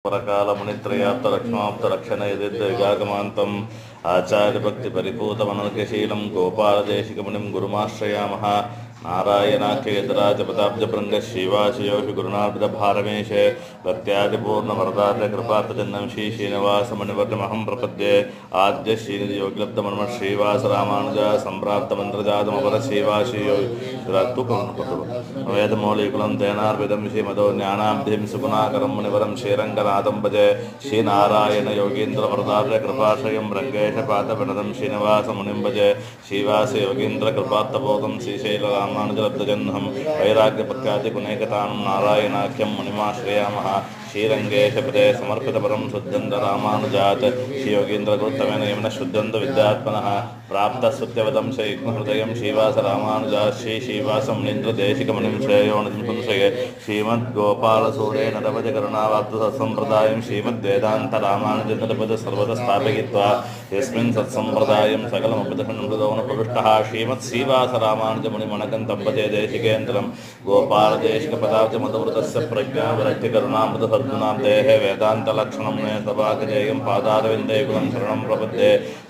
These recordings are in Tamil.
परकालमुनित्रयाप्तरक्ष्माप्तरक्षण यदिद्विगागमान्तम् आचार्यभक्तिपरिपूतमनर्घशीलं गोपालदेशिकमुनिं गुरुमाश्रयामः नारायणाख्ययतराजपदाब्जभृङ्ग श्रीवासयोषि गुरुणार्पितभारमेशे भक्त्यादिपूर्णवरदार्यकृपातजन्नं श्रीश्रीनिवासमणिवर्गमहं प्रपद्ये आद्य श्रीनिधियोगिलब्धमन्म श्रीवासरामानुज सम्प्राप्तमन्त्रजातमपर श्रीवासयोगिरत्तुकं वेदमौलिकुलं तेनार्पितं श्रीमदो ज्ञानाब्धिं सुगुणाकरं मुनिवरं श्रीरङ्गनाथं भजे श्रीनारायण योगीन्द्रवरदार्य कृपाश्रयं रङ्गेशपादविनदं श्रीनिवासमुनिं भजे श्रीवास योगीन्द्रकृपात्तबोधं श्रीशैलरामानुजलब्धजह्नं वैराग्यपत्यादिगुणैकतानं नारायणाख्यं मुनिमाश्रयामः श्रीरङ्गेशपदे समर्पितपरं शुद्धन्त रामानुजात् श्रीयोगीन्द्रगुरुत्तमेन यमन शुद्धन्त विद्यात्मनः प्राप्तस्तुत्यवदं शैग्महृदयं श्रीवास रामानुजा श्री श्रीवासं निन्द्रदेशिकमणिं श्रेयोनिं संशये श्रीमद्गोपालसूरे नरवज करुणावाप्त सत्सम्प्रदायं श्रीमद्वेदान्तरामानुजनरपद सर्वदा स्थापयित्वा यस्मिन् सत्सम्प्रदायं सकलमुपदशनुमृतोनप्रविष्टः श्रीमत्श्रीवासरामानुजमुनिमणकन्तम्पते देशिकेन्द्रं गोपालदेशिकपदाब्जमधुवृतस्य प्रज्ञाविरक्तिकरुणामृतहर्जुनां देहे वेदान्तलक्षणं मे सभागजेयं पादारविन्देकुलं शरणं प्रपद्ये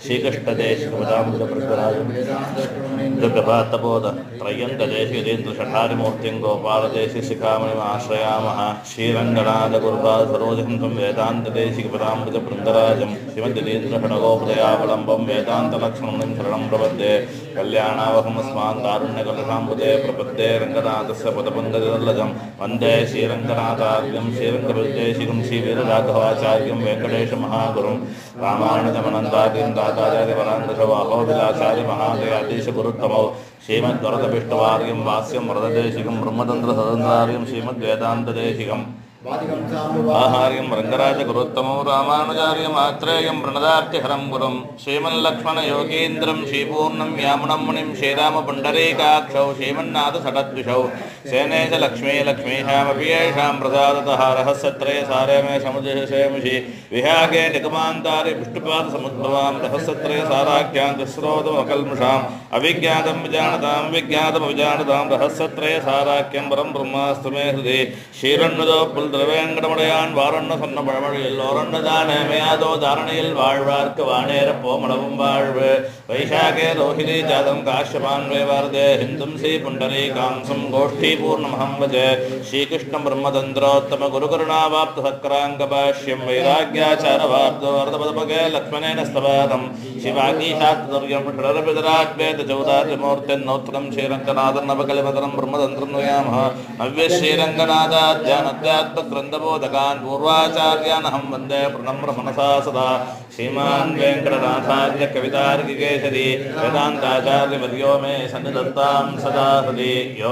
श्रीकृष्णदेशिकपदाम्बुजप्रभृतराजप्रभातबोध त्रय्यन्तदेशिकेन्द्रषठारिमूर्तिं गोपालदेशिशिखामणिमाश्रयामः श्रीरङ्गनाथगुरुपासरोजं त्वं वेदान्तदेशिकपदाम्बुजबृन्दराजं श्रीमद्दिलीन्द्रषडगोपदयावलम्बं वेदान्तलक्ष्मणं शरणं प्रपद्ये कल्याणावहमस्मान् कारुण्यकलशाम्बुदे प्रपद्ये रङ्गनाथस्य पदपङ्कजदर्लजं वन्दे श्रीरङ्गनाथार्यं श्रीरङ्गविद्येशिकं श्रीवीरराघवाचार्यं वेङ्कटेशमहागुरुं रामानुजमनन्दार्यं दाताचार्यपराङ्गशवाहोविलाचार्य महादयाधीशगुरुत्तमौ श्रीमद्वरदपिष्टवार्यं वास्यं वरददेशिकं ब्रह्मतन्त्रसदन्दार्यं श्रीमद्वेदान्तदेशिकम् आहार्यं रङ्गराजगुरुत्तमौ रामानुजार्यम् आत्रेयं प्रणदार्तिहरं गुरुं श्रीमल्लक्ष्मणयोगीन्द्रं श्रीपूर्णं यामुनं मुनिं श्रीरामपुण्डरीकाक्षौ श्रीमन्नाथषडद्विषौ सेने च लक्ष्मी लक्ष्मीशामपि येषां प्रसादतः रहस्यत्रये सारे मे समुजशेमुषि विहागे निगमान्तारि पुष्टिपादसमुद्भवां रहस्यत्रये साराख्यां तिस्रोदमकल्मुषाम् अविज्ञातं विजानतां विज्ञातमविजानतां रहस्यत्रये साराख्यं परं ब्रह्मास्तु मे हृदि श्रीरण्युदो புல்திரவேங்கடமுடையான் வாரண்ண சொன்ன பழமொழியில் ஓரண்ண தானமையாதோ தாரணையில் வாழ்வார்க்கு வானேர போமளவும் வாழ்வு வைசாகே ரோஹிணி ஜாதம் காஷ்யபான் வேவார்தே ஹிந்தும் ஸ்ரீ புண்டரீ காம்சம் கோஷ்டீ பூர்ணமஹம் வஜே ஸ்ரீகிருஷ்ண பிரம்மதந்திரோத்தம குருகருணாவாப்த சக்கராங்க பாஷ்யம் வைராக்கியாச்சார வார்த்தோ வர்தபதபகே லக்ஷ்மணேன ஸ்தபாதம் சிவாகீஷாத்துர்யம் ஷடரபிதராட்வேத சௌதாத்மூர்த்தின்னௌத்திரம் ஸ்ரீரங்கநாதன் நவகலிமதரம் பிரம்மதந்திரம் நயாமः நவ்ய श्रीरङ्गनाथाध्यानध्यात्मग्रन्थबोधकान् पूर्वाचार्यानहं वन्दे प्रणम्र मनसा सदा श्रीमान् वेङ्कटनाथार्य कवितार्किकेसरी वेदान्ताचार्यवर्यो मे सन्निधत्तां सदा हृदि यो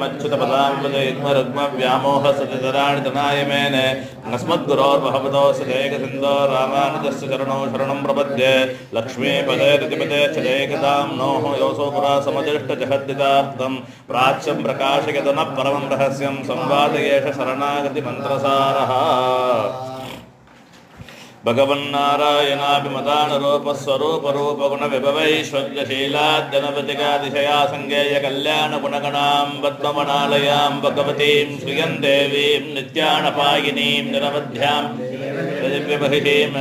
नित्यमच्युतपदाम्बुजयुग्मरुग्मव्यामोहसतितराणि तनाय मेने अस्मद्गुरोर्भगवतो सदेकसिन्धो रामानुजस्य चरणौ शरणं प्रपद्ये लक्ष्मीपदे रतिपदे चदेकतां नोः योऽसो पुरा समदिष्टजहद्दितार्थं प्राच्यं प्रकाशयतनः परमं रहस्यं संवादयेष शरणागतिमन्त्रसारः भगवन्नारायणाभिमतानरूपस्वरूपरूपगुणविभवैश्वर्यशीलाद्यनपतिकातिशया सङ्गेयकल्याणगुणगणां पद्मवनालयां भगवतीं श्रियं देवीं नित्यानपायिनीं निरवध्यां दिव्यमहिषीम्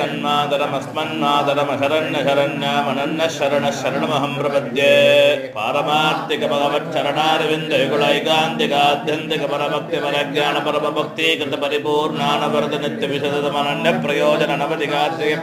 अखिलजगन्मातरमस्मन्मातरमशरण्यशरण्यामनन्नः शरणः शरणमहं प्रपद्ये पारमार्थिकभगवच्छरणारविन्दयुगुलैकान्तिकाध्यन्तिकपरभक्तिपरज्ञानपरमभक्तीकृतपरिपूर्णानवरद नित्यविशदमनन्यप्रयोजननवधिगात्रिय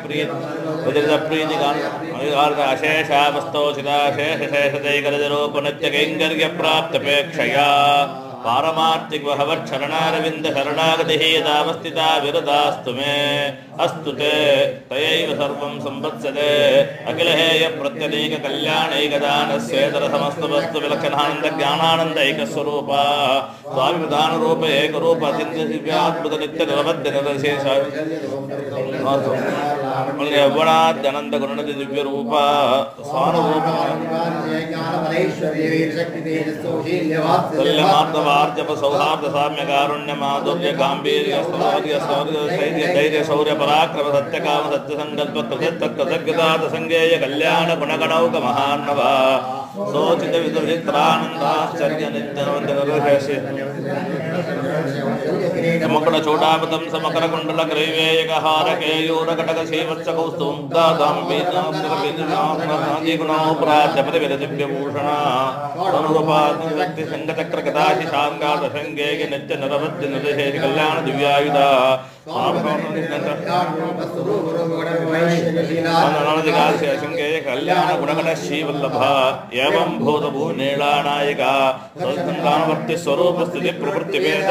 उदितप्रीतिगाशेषावस्तोषिताशेषशेषदैकरजरूपनित्यकैङ्गर्यप्राप्तपेक्षया पारमार्थिक भगवच्छरणारविन्द शरणागतिः यदावस्थिता विरतास्तु मे अस्तु ते तयैव सर्वं संवत्सते अखिलहेय प्रत्यनीक कल्याणैकदानस्येतर समस्तवस्तु विलक्षणानन्दज्ञानानन्दैकस्वरूपा स्वामिप्रधानरूप एकरूप अतिव्यात्मक नित्य निरवध्य निरशेष यौवनाद्यनन्द गुणनति दिव्यरूप स्वानुरूप कल्यमार्दवार्जप सौहार्द साम्य कारुण्य माधुर्य गांभीर्य स्थौर्य शौर्य शैर्य धैर्य शौर्य पराक्रम सत्य काम सत्य संकल्प कृतत्व कृतज्ञता संज्ञेय कल्याण गुणगणौक महान्नवा சோச்சித விதுவித்ரானந்தாச்சரிய நித்யவந்தகருஷேஷி ಸಮಕಡ ಚೋಟಾಪತಂ ಸಮಕರ ಕುಂಡಲ ಗ್ರೈವೇಯಕಹಾರ ಕೇಯೂರ ಕಟಕ ಸೇವತ್ಸ ಕೌಸ್ತುಂ ದಾದಾಂ ವೇದಾಂತಿ ಗುಣೋಪರಾಜ್ಯ ಪದವಿರ ದಿವ್ಯಭೂಷಣ ಅನುರೂಪಾತ್ಮ ವ್ಯಕ್ತಿ ಸಂಘ ಚಕ್ರ ಕದಾಶಿ ಶಾಂಗಾದ ಶಂಗೇಗೆ ನಿತ್ಯ ನರವತ್ಯ ನರಶೇಷಿ ಕಲ್ಯಾಣ ದಿವ್ಯಾಯುಧ ಶಂಗೇಯ ಕಲ್ಯಾಣ ಗುಣಗಣ ಶ್ರೀವಲ್ಲಭ ಏವಂ ಭೂತ ಭೂನೇಳಾನಾಯಕ ಸ್ವರ್ತಿ ಸ್ವರೂಪ ಸ್ಥಿತಿ ಪ್ರವೃತ್ತಿ ವೇದ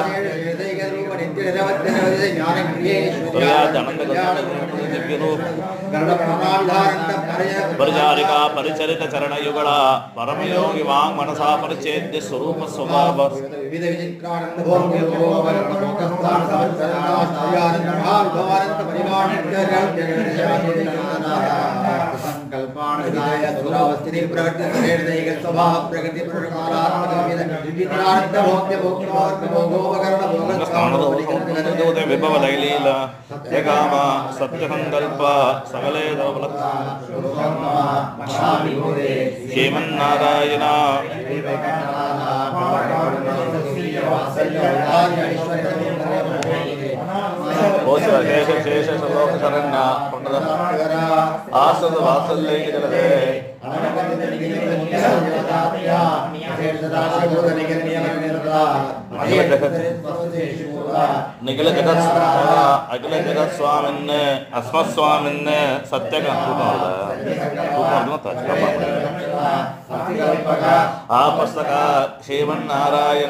ಪರಿಚಾರಿಕಾ ಪರಿಚರಿತ ಚರಣಯುಗಳ ಪರಮಯೋಗಿ ವಾಂಗ್ ಮನಸಾ ಪರಿಚೇದ್ಯ ಸ್ವರೂಪ ಸ್ವಭಾವ ವಿವಿಧ ವಿಚಿತ್ರಾನಂದ ಭೋಗ್ಯ ಭೋಗವರ್ಣ ಭೋಗಸ್ಥಾನ ಸಮರ್ಪಣಾಸ್ತ್ರಯಾನಂದ ಮಹಾವಿಭವಾನಂದ ಸಂಕಲ್ಪಾಣಾಯ ದುರಾವಸ್ಥಿತಿ ಪ್ರವೃತ್ತಿ ಸ್ವಭಾವ ಪ್ರಗತಿ ಪ್ರಕಾರಾತ್ಮಕ ವಿವಿಧ ವಿಚಿತ್ರಾನಂದ ಭೋಗ್ಯ ಭೋಗ್ಯವಾರ್ಥ ಭೋಗೋಪಕರಣ ಸ್ಥಾನದೋತೆ ವಿಭವ ಲೈಲೀಲ ಯಗಾಮ ಸತ್ಯಸಂಕಲ್ಪ ಸಕಲೇ ಶ್ರೀಮನ್ನಾರಾಯಣ ಓಚ ಶೇಷ ಶೇಷ ಶ್ಲೋಕ ಶರಣ್ಯ ಪುಣ್ಯದ ಆಸದ ವಾತ್ಸಲ್ಯಗಳೇ ನಿಖಿಲ ಜಗತ್ ಅಖಿಲ ಜಗತ್ ಸ್ವಾಮಿನ್ ಅಸ್ಮತ್ ಸ್ವಾಮಿನ್ ಸತ್ಯ ಆ ಪುಸ್ತಕ ಶ್ರೀಮನ್ನಾರಾಯಣ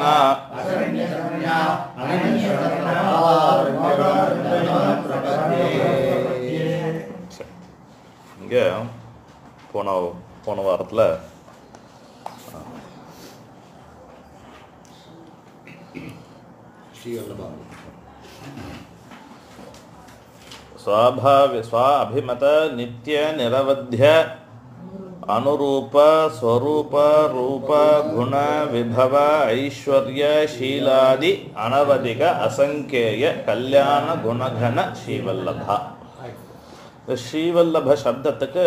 இங்கே போன போன வாரத்தில் ಸ್ವಾಭಾವ್ಯ ಸ್ವ ಅಭಿಮತ ನಿತ್ಯ ನಿರವಧ್ಯ ಅನುರೂಪ ಸ್ವರೂಪ ರೂಪ ಗುಣ ವಿಭವ ಐಶ್ವರ್ಯ ಶೀಲಾದಿ ಅನವಧಿಕ ಅಸಂಖ್ಯೇಯ ಕಲ್ಯಾಣ ಗುಣಘನ ಶ್ರೀವಲ್ಲಭ இந்த ஸ்ரீவல்லப சப்தத்துக்கு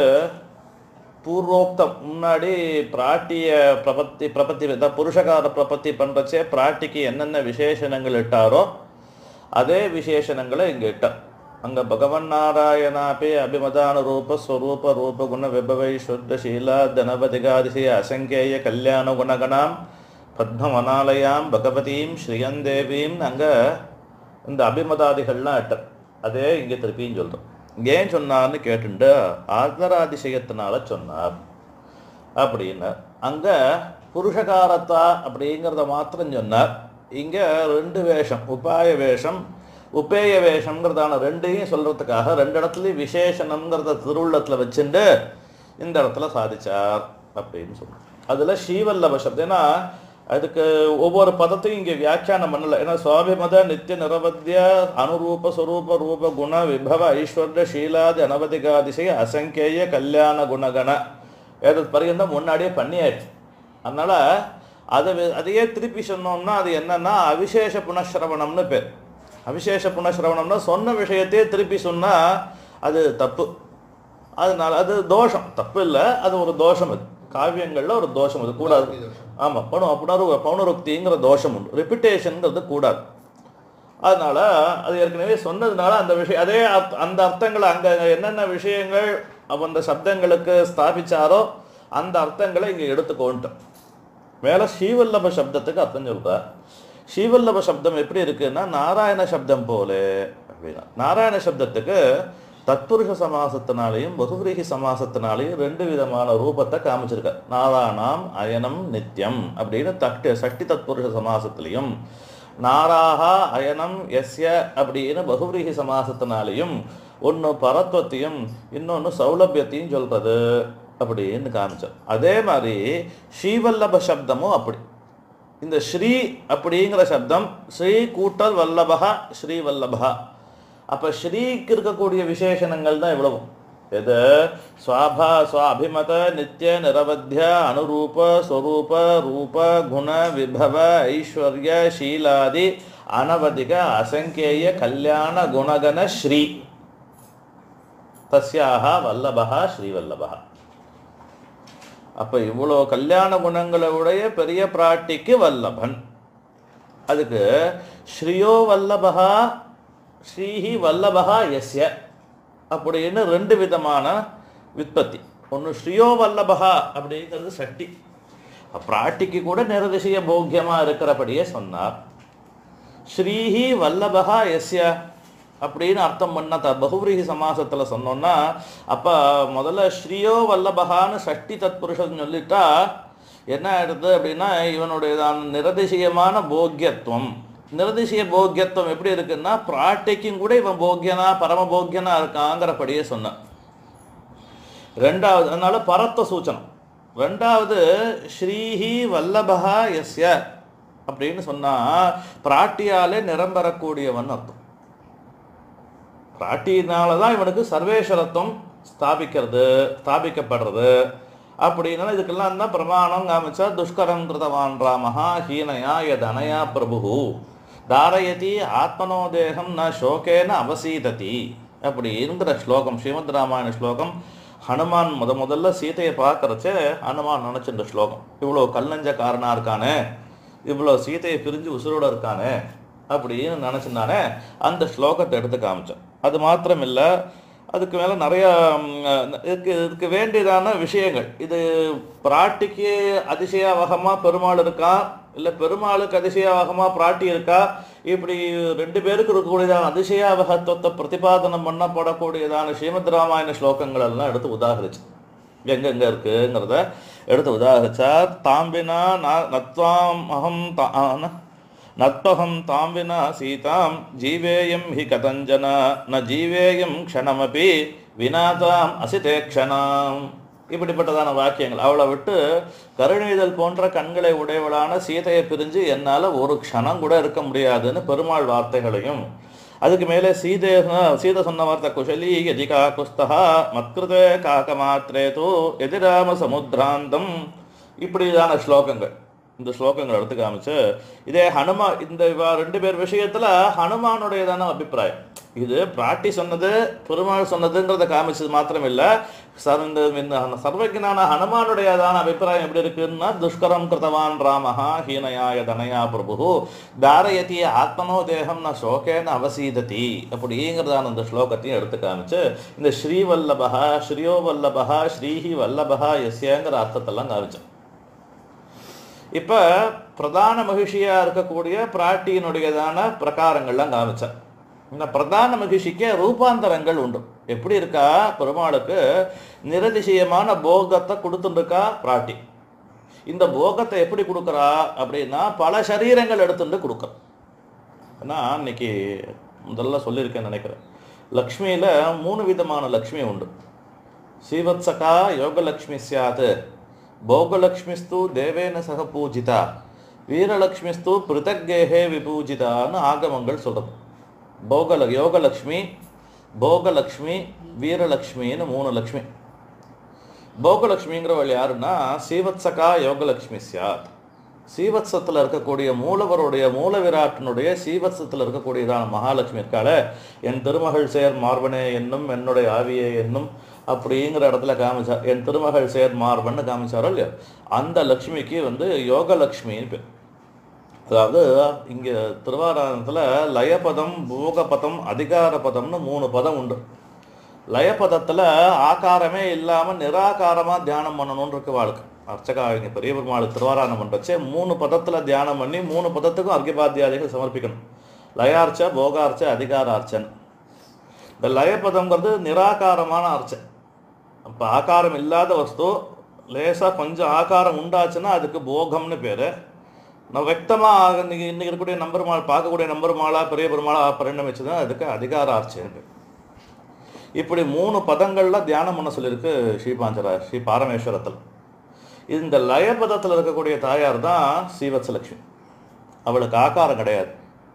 பூர்வோக்தம் முன்னாடி பிராட்டிய பிரபத்தி பிரபத்தி தான் புருஷகார பிரபத்தி பண்ணுறச்சே பிராட்டிக்கு என்னென்ன விசேஷணங்கள் இட்டாரோ அதே விசேஷணங்களை இங்கே இட்டார் அங்கே பகவன் நாராயணாபி அபிமதான ரூப ஸ்வரூப ரூப குண விபவை சுத்த சீலா தனபதிகாதிசய அசங்கேய கல்யாண குணகணாம் பத்மவனாலயாம் பகவதீம் ஸ்ரீயந்தேவீம் அங்கே இந்த அபிமதாதிகள்லாம் இட்டார் அதே இங்கே திருப்பியும் சொல்கிறோம் ஏன் சொன்னார்னு கேட்டுண்டு ஆதராதிசயத்தினால சொன்னார் அப்படின்னார் அங்கே புருஷகாரத்தா அப்படிங்கிறத மாத்திரம் சொன்னார் இங்கே ரெண்டு வேஷம் உபாய வேஷம் உபேய வேஷம்ங்கிறதான ரெண்டையும் சொல்கிறதுக்காக ரெண்டு இடத்துலையும் விசேஷனம்ங்கிறத திருவுள்ளத்தில் வச்சுண்டு இந்த இடத்துல சாதிச்சார் அப்படின்னு சொல்கிறோம் அதில் ஸ்ரீவல்லப சப்தம் ஏன்னா அதுக்கு ஒவ்வொரு பதத்தையும் இங்கே வியாக்கியானம் பண்ணல ஏன்னா சுவாபிமத நித்திய நிரவத்திய அனுரூப ஸ்வரூப ரூப குண விபவ ஐஸ்வர்ய ஷீலாதி அனவதிகாதிசய அசங்கேய கல்யாண குணகண ஏதது பரியந்தம் முன்னாடியே பண்ணியாச்சு அதனால அதை வே- அதையே திருப்பி சொன்னோம்னா அது என்னன்னா அவிசேஷ புனഃசிரவணம்னு பேர் அவிசேஷ புனഃசிரவணம்னா சொன்ன விஷயத்தையே திருப்பி சொன்னா அது தப்பு அதனால அது தோஷம் தப்பு இல்லை அது ஒரு தோஷம் அது காவியங்கள்ல ஒரு தோஷம் அது கூடாது ஆமாம் பணு புனரு பௌனருக்திங்கிற தோஷம் உண்டு ரிப்பிட்டேஷனுங்கிறது கூடாது அதனால அது ஏற்கனவே சொன்னதுனால அந்த விஷயம் அதே அர்த்த- அந்த அர்த்தங்களை அங்க என்னென்ன விஷயங்கள் அவ அந்த சப்தங்களுக்கு ஸ்தாபிச்சாரோ அந்த அர்த்தங்களை இங்க எடுத்துக்கோன்ட்டோம் மேல ஸ்ரீவல்லப சப்தத்துக்கு அர்த்தம் சொல்றார் ஸ்ரீவல்லப சப்தம் எப்படி இருக்குன்னா நாராயண சப்தம் போல அப்படின்னா நாராயண சப்தத்துக்கு தத்புருஷ சமாசத்தினாலையும் பகுவிரகி சமாசத்தினாலையும் ரெண்டு விதமான ரூபத்தை காமிச்சிருக்க நாராயணாம் அயனம் நித்யம் அப்படின்னு தட்டு சஷ்டி தத்புருஷ சமாசத்திலையும் நாராகா அயனம் எஸ்ய அப்படின்னு பகுவிரகி சமாசத்தினாலையும் ஒன்று பரத்வத்தையும் இன்னொன்று சௌலபியத்தையும் சொல்றது அப்படின்னு காமிச்சார் அதே மாதிரி ஸ்ரீவல்லப சப்தமும் அப்படி இந்த ஸ்ரீ அப்படிங்கிற சப்தம் ஸ்ரீ கூட்டல் வல்லபகா ஸ்ரீ வல்லபகா அப்ப ஸ்ரீக்கு இருக்கக்கூடிய விசேஷணங்கள் தான் இவ்வளவும் எது சுவாபா சுவாபிமத நித்திய நிரவத்திய அனுரூப ஸ்வரூப ரூப குண விபவ ஐஸ்வர்ய ஷீலாதி அனவதிக அசங்கேய கல்யாண குணகன ஸ்ரீ தஸ்யாக வல்லபகா ஸ்ரீவல்லபகா அப்ப இவ்வளோ கல்யாண குணங்களை உடைய பெரிய பிராட்டிக்கு வல்லபன் அதுக்கு ஸ்ரீயோ வல்லபகா ஸ்ரீஹி வல்லபகா எஸ்ய அப்படின்னு ரெண்டு விதமான விற்பத்தி ஒன்று ஸ்ரீயோ வல்லபகா அப்படிங்கிறது சட்டி பிராட்டிக்கு கூட நிரதிசய போக்கியமா இருக்கிறபடியே சொன்னார் ஸ்ரீஹி வல்லபகா எஸ்ய அப்படின்னு அர்த்தம் பண்ண த பகுவிரிகி சமாசத்துல சொன்னோம்னா அப்ப முதல்ல ஸ்ரீயோ வல்லபகான்னு சஷ்டி தத்புருஷன் சொல்லிட்டா என்ன ஆயிடுது அப்படின்னா இவனுடையதான நிரதிசயமான போக்கியத்துவம் நிரதிசய போக்கியத்துவம் எப்படி இருக்குன்னா பிராட்டிக்கும் கூட இவன் போக்கியனா பரம போக்கியனா இருக்காங்கிறபடியே சொன்னான் ரெண்டாவது அதனால பரத்த சூச்சனம் ரெண்டாவது ஸ்ரீஹி வல்லபகா எஸ்ய அப்படின்னு சொன்னா பிராட்டியாலே நிரம்பெறக்கூடியவன் அர்த்தம் பிராட்டியினால தான் இவனுக்கு சர்வேஸ்வரத்துவம் ஸ்தாபிக்கிறது ஸ்தாபிக்கப்படுறது அப்படின்னா இதுக்கெல்லாம் தான் பிரமாணம் காமிச்சா துஷ்கரம் கிருதவான் ராமஹா ஹீனயா யதனயா பிரபு தாரயதி ஆத்மனோ தேகம் ந சோகேன அவசீததி அப்படிங்கிற ஸ்லோகம் ஸ்ரீமத் ராமாயண ஸ்லோகம் ஹனுமான் முத முதல்ல சீதையை பார்க்கறச்சே ஹனுமான் நினைச்சிருந்த ஸ்லோகம் இவ்வளோ கல்லஞ்சக்காரனா இருக்கானே இவ்வளோ சீதையை பிரிஞ்சு உசுரோட இருக்கானே அப்படின்னு நினச்சிருந்தானே அந்த ஸ்லோகத்தை எடுத்து காமிச்சேன் அது மாத்திரம் இல்லை அதுக்கு மேலே நிறைய ம், இதுக்கு இதுக்கு வேண்டியதான விஷயங்கள் இது பிராட்டிக்கு அதிசயாவகமாக பெருமாள் இருக்கா இல்லை பெருமாளுக்கு அதிசயாவகமாக பிராட்டி இருக்கா இப்படி ரெண்டு பேருக்கு இருக்கக்கூடியதான அதிசயாவகத்துவத்தை பிரதிபாதனம் பண்ணப்படக்கூடியதான ஸ்ரீமத் ராமாயண ஸ்லோகங்கள் எல்லாம் எடுத்து உதாகரிச்சு எங்கெங்க இருக்குங்கிறத எடுத்து உதாகரிச்சா தாம்பினா ந- நத்வாம் அகம் தா- ஆ, ந- நத்வகம் தாம் வினா சீதாம் ஜீவேயம் ஹி கதஞ்சன ந ஜீவேயம் க்ஷணமபி வினா தாம் அசிதே க்ஷணாம் இப்படிப்பட்டதான வாக்கியங்கள் அவளை விட்டு கருணைதல் போன்ற கண்களை உடையவளான சீதையை பிரிஞ்சு என்னால் ஒரு க்ஷணம் கூட இருக்க முடியாதுன்னு பெருமாள் வார்த்தைகளையும் அதுக்கு மேலே சீதே சீதை சொன்ன வார்த்தை குஷலி எதிகா குஸ்தகா மத்கிருதே காக்கமாத்திரே தூ எதிராம சமுத்திராந்தம் இப்படிதான ஸ்லோகங்கள் இந்த ஸ்லோகங்கள் எடுத்து காமிச்சு இதே ஹனுமா இந்த இவ ரெண்டு பேர் விஷயத்துல ஹனுமானுடையதான அபிப்பிராயம் இது பிராட்டி சொன்னது பெருமாள் சொன்னதுங்கிறத காமிச்சது மாத்திரம் இல்ல சர் இந்த இந்த சர்வஜனான ஹனுமானுடையதான அபிப்பிராயம் எப்படி இருக்குன்னா துஷ்கரம் கிருதவான் ராமஹா ஹீனயாய தனயா பிரபு தாரயதி ஆத்மனோ தேகம் ந சோகேன அவசீததி அப்படிங்கிறதான இந்த ஸ்லோகத்தையும் எடுத்து காமிச்சு இந்த ஸ்ரீவல்லபகா ஸ்ரீயோ வல்லபகா ஸ்ரீஹி வல்லபகா எஸ்யங்கிற அர்த்தத்தெல்லாம் காமிச்சேன் இப்ப பிரதான மகிழ்ச்சியா இருக்கக்கூடிய பிராட்டியினுடையதான பிரகாரங்கள்லாம் காமிச்சேன் இந்த பிரதான மகிழ்ச்சிக்கு ரூபாந்தரங்கள் உண்டு எப்படி இருக்கா பெருமாளுக்கு நிரதிசயமான போகத்தை கொடுத்துருக்கா பிராட்டி இந்த போகத்தை எப்படி கொடுக்குறா அப்படின்னா பல சரீரங்கள் எடுத்துட்டு கொடுக்குறா ஏன்னா இன்னைக்கு முதல்ல சொல்லியிருக்கேன்னு நினைக்கிறேன் லக்ஷ்மியில மூணு விதமான லக்ஷ்மி உண்டு ஸ்ரீவத்சகா யோகலக்ஷ்மி சியாத் போகலக்ஷ்மிஸ்து தேவேன சக பூஜிதா வீரலக்ஷ்மிஸ்து பிருத்தக்கேகே விபூஜிதான்னு ஆகமங்கள் சொல்றது போகல யோகலக்ஷ்மி போகலக்ஷ்மி வீரலக்ஷ்மின்னு மூணு லக்ஷ்மி போகலக்ஷ்மிங்கிறவள் யாருன்னா ஸ்ரீவத்சகா யோகலக்ஷ்மி சியாத் சீவத்சத்தில் இருக்கக்கூடிய மூலவருடைய மூல விராட்டினுடைய சீவத்சத்தில் இருக்கக்கூடியதான மகாலட்சுமி இருக்காள என் திருமகள் சேர் மார்பனே என்னும் என்னுடைய ஆவியே என்னும் அப்படிங்கிற இடத்துல காமிச்சார் என் திருமகள் சேர் மார்பன்னு காமிச்சாரோ இல்லையோ அந்த லக்ஷ்மிக்கு வந்து யோகலக்ஷ்மின்னு பேர் அதாவது இங்கே திருவாராயணத்தில் லயபதம் பூகபதம் அதிகார பதம்னு மூணு பதம் உண்டு லயபதத்தில் ஆகாரமே இல்லாமல் நிராகாரமாக தியானம் பண்ணணும்னு இருக்கு வாழ்க்கை அர்ச்சகா இங்கே பெரிய பெருமாள் திருவாராயணம் பண்ணுறச்சே மூணு பதத்தில் தியானம் பண்ணி மூணு பதத்துக்கும் அர்க்கிபாத்தியாதிகள் சமர்ப்பிக்கணும் லயார்ச்ச போகார்ச்ச அதிகாரார்ச்சன் இந்த லயபதம்ங்கிறது நிராகாரமான அர்ச்சை அப்போ ஆகாரம் இல்லாத வஸ்து லேசாக கொஞ்சம் ஆகாரம் உண்டாச்சுன்னா அதுக்கு போகம்னு பேர் நான் வெக்தமாக இன்னைக்கு இன்னைக்கு இருக்கக்கூடிய நம்பர் மால் பார்க்கக்கூடிய நம்பர் மாலா பெரிய பெருமாளா பரிணமிச்சு தான் அதுக்கு அதிகார ஆர்ச்சைன்னு பேர் இப்படி மூணு பதங்கள்ல தியானம் பண்ண சொல்லியிருக்கு ஸ்ரீபாஞ்சரா ஸ்ரீ பாரமேஸ்வரத்தில் இந்த லயபதத்தில் இருக்கக்கூடிய தாயார் தான் ஸ்ரீவத்சலட்சுமி அவளுக்கு ஆகாரம் கிடையாது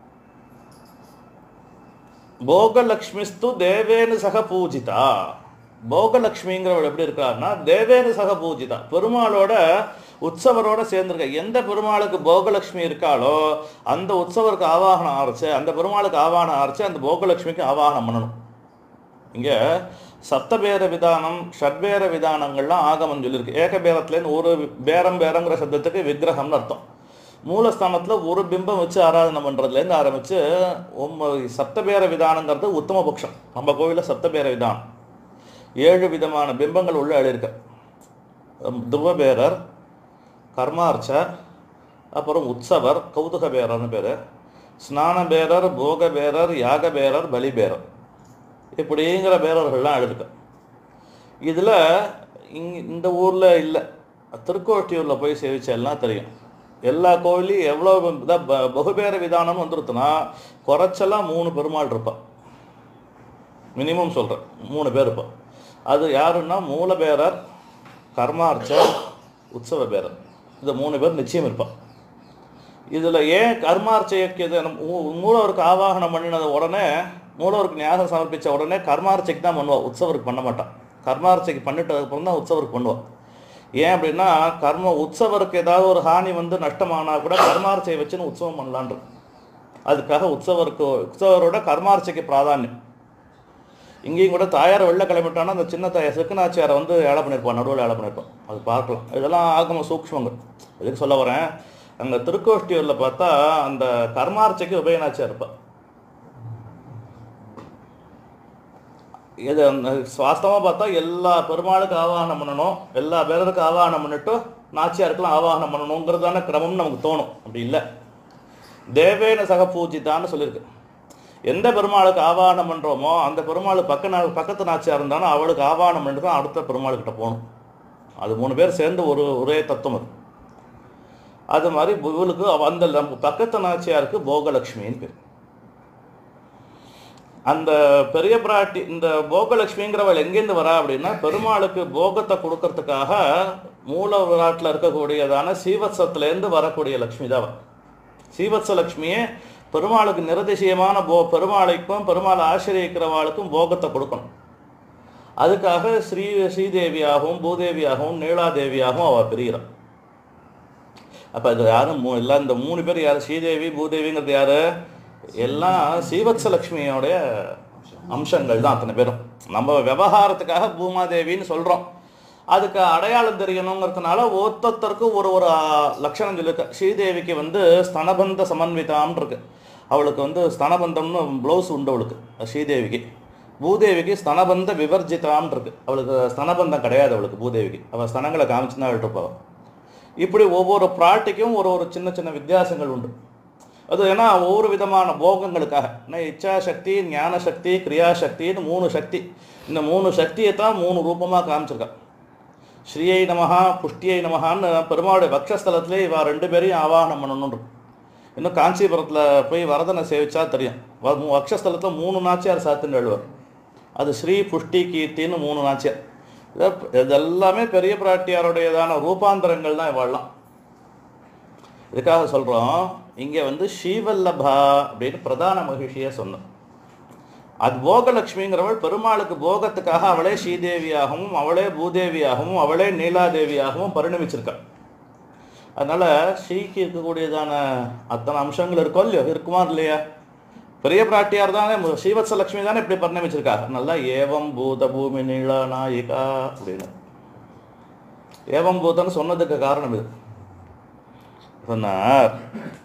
போகலக்ஷ்மிஸ்து தேவேனு சக பூஜிதா போகலக்ஷ்மிங்கிறவள் எப்படி இருக்காருன்னா தேவேனு சக பூஜிதா பெருமாளோட உற்சவரோட சேர்ந்திருக்க எந்த பெருமாளுக்கு போகலட்சுமி இருக்காளோ அந்த உற்சவருக்கு ஆவாகனம் ஆரச்சு அந்த பெருமாளுக்கு ஆவாகனம் ஆரச்சு அந்த போகலட்சுமிக்கு ஆவாகனம் பண்ணணும் இங்கே சப்தபேர விதானம் ஷட்பேர விதானங்கள்லாம் ஆகமம் சொல்லியிருக்கு ஏகபேரத்துலேருந்து ஒரு பேரம் பேரங்கிற சப்தத்துக்கு விக்கிரகம்னு அர்த்தம் மூலஸ்தானத்தில் ஒரு பிம்பம் வச்சு ஆராதனை பண்ணுறதுலேருந்து ஆரம்பித்து சப்தபேர விதானங்கிறது உத்தம பட்சம் நம்ம கோவிலில் சப்தபேர விதானம் ஏழு விதமான பிம்பங்கள் உள்ள எழுதியிருக்க துருவபேரர் கர்மார்ச்ச அப்புறம் உற்சவர் கௌதுக பேரர்னு பேர் ஸ்நான பேரர் போக பேரர் யாக பேரர் பலி பேரர் இப்படிங்கிற பேரர்கள்லாம் எழுதுக்க இதில் இங் இந்த ஊரில் இல்லை திருக்கோட்டியூரில் போய் சேவிச்செல்லாம் தெரியும் எல்லா கோவிலையும் எவ்வளோ இதாக ப- பகுபேர விதானம்னு வந்துருத்துனா குறைச்சலாம் மூணு பெருமாள் இருப்பான் மினிமம் சொல்கிறேன் மூணு பேர் இருப்பான் அது யாருன்னா மூலபேரர் கர்மார்ச்சர் உற்சவ பேரர் இந்த மூணு பேர் நிச்சயம் இருப்பான் இதில் ஏன் கர்மார்ச்சைக்கு இது நம்ம மூ- மூலவருக்கு ஆவாகனம் பண்ணினது உடனே மூலவருக்கு ஞாகம் சமர்ப்பித்த உடனே கர்மார்ச்சைக்கு தான் பண்ணுவா உற்சவருக்கு பண்ண மாட்டான் கர்மார்ச்சைக்கு பண்ணிட்டதுக்கப்புறம் தான் உற்சவருக்கு பண்ணுவா ஏன் அப்படின்னா கர்ம உற்சவருக்கு ஏதாவது ஒரு ஹானி வந்து நஷ்டமானா கூட கர்மார்ச்சையை வச்சுன்னு உற்சவம் பண்ணலான்ற அதுக்காக உற்சவருக்கு உற்சவரோட கர்மார்ச்சைக்கு பிராதானியம் இங்கேயும் கூட தாயார் வெளில கிளம்பிட்டான்னா அந்த சின்ன தாயார் சிக்கனாச்சியாரை வந்து ஏழை பண்ணியிருப்பான் நடுவில் ஏழை பண்ணியிருப்பான் அது பார்க்கலாம் இதெல்லாம் ஆகம சூக்ஷ்மங்கள் எதுக்கு சொல்ல வரேன் அங்கே திருக்கோஷ்டியூரில் பார்த்தா அந்த கர்மார்ச்சைக்கு உபயநாச்சியாக இருப்பாள் இது அந்த வாஸ்தவமாக பார்த்தா எல்லா பெருமாளுக்கு ஆவாகனம் பண்ணணும் எல்லா பேருக்கு ஆவாகனம் பண்ணிட்டு நாச்சியாருக்கெல்லாம் ஆவாகனம் பண்ணணுங்கிறதான கிரமம் நமக்கு தோணும் அப்படி இல்லை தேவேன சக பூஜிதான்னு சொல்லியிருக்கு எந்த பெருமாளுக்கு ஆவாகனம் பண்ணுறோமோ அந்த பெருமாள் பக்க நா பக்கத்து நாச்சியாக இருந்தாலும் அவளுக்கு ஆவாகனம் பண்ணிட்டு தான் அடுத்த பெருமாளுக்கிட்ட போகணும் அது மூணு பேர் சேர்ந்து ஒரு ஒரே தத்துவம் அது அது மாதிரி இவளுக்கு அவ- அந்த நம்ம பக்கத்து நாச்சியாருக்கு போகலட்சுமின்னு பேர் அந்த பெரிய பிராட்டி இந்த போகலட்சுமிங்கிறவள் எங்கேருந்து வரா அப்படின்னா பெருமாளுக்கு போகத்தை கொடுக்கறதுக்காக மூல விராட்டில் இருக்கக்கூடியதான சீவத்சத்துலேருந்து வரக்கூடிய லக்ஷ்மி தான் அவ. சீவத்ச லக்ஷ்மியே பெருமாளுக்கு நிரதிசயமான போ பெருமாளைக்கும் பெருமாளை ஆசிரியக்கிறவாளுக்கும் போகத்தை கொடுக்கணும் அதுக்காக ஸ்ரீ ஸ்ரீதேவியாகவும் பூதேவியாகவும் நீலாதேவியாகவும் அவள் பிரிகிறான் அப்போ இது யாரும் மூ எல்லாம் இந்த மூணு பேர் யார் ஸ்ரீதேவி பூதேவிங்கிறது யாரு எல்லாம் சீவத்சலட்சுமியோடைய அம்சங்கள் தான் அத்தனை பேரும் நம்ம விவகாரத்துக்காக பூமாதேவின்னு சொல்கிறோம் அதுக்கு அடையாளம் தெரியணுங்கிறதுனால ஒருத்தருக்கும் ஒரு ஒரு ஆ, லட்சணம் சொல்லியிருக்கு ஸ்ரீதேவிக்கு வந்து ஸ்தனபந்த சமன்விதான்னு இருக்கு அவளுக்கு வந்து ஸ்தனபந்தம்னு ப்ளவுஸ் உண்டு அவளுக்கு ஸ்ரீதேவிக்கு பூதேவிக்கு ஸ்தனபந்த விவர்ஜிதான்னு இருக்கு அவளுக்கு ஸ்தனபந்தம் கிடையாது அவளுக்கு பூதேவிக்கு அவள் ஸ்தனங்களை காமிச்சு தான் இருப்பாள் இப்படி ஒவ்வொரு பிராட்டிக்கும் ஒரு ஒரு சின்ன சின்ன வித்தியாசங்கள் உண்டு அது ஏன்னா ஒவ்வொரு விதமான போகங்களுக்காக ஏன்னா இச்சா சக்தி ஞான சக்தி கிரியா சக்தின்னு மூணு சக்தி இந்த மூணு சக்தியை தான் மூணு ரூபமாக காமிச்சிருக்கா ஸ்ரீயை நமஹா புஷ்டியை நமஹான்னு பெருமாளுடைய பக்ஷஸ்தலத்திலே இவா ரெண்டு பேரையும் ஆவாகனம் பண்ணணும்னு இன்னும் காஞ்சிபுரத்தில் போய் வரதனை சேவிச்சா தெரியும் வ- மூ- வக்ஷஸ்தலத்தில் மூணு நாச்சியார் சாத்துன்னு எழுவார் அது ஸ்ரீ புஷ்டி கீர்த்தின்னு மூணு நாச்சியார் இத- இது எல்லாமே பெரிய பிராட்டியாருடையதான ரூபாந்தரங்கள் தான் இவாள்லாம் இதுக்காக சொல்கிறோம் இங்கே வந்து ஸ்ரீவல்லபா அப்படின்னு பிரதான மகிழ்ச்சியை சொன்னோம் அது போகலட்சுமிங்கிறவள் பெருமாளுக்கு போகத்துக்காக அவளே ஸ்ரீதேவியாகவும் அவளே பூதேவியாகவும் அவளே நீலாதேவியாகவும் பரிணமிச்சிருக்காள் அதனால ஸ்ரீக்கு இருக்கக்கூடியதான அத்தனை அம்சங்கள் இருக்கோ இல்லையோ இருக்குமா இல்லையா பெரிய பிராட்டியார் தானே மு- ஸ்ரீவத்ச லட்சுமி தானே இப்படி பரிணமிச்சிருக்கா நல்லா ஏவம் பூத பூமி நீளா நாயிகா அப்படின்னு ஏவம் பூதன்னு சொன்னதுக்கு காரணம் இது சொன்னார்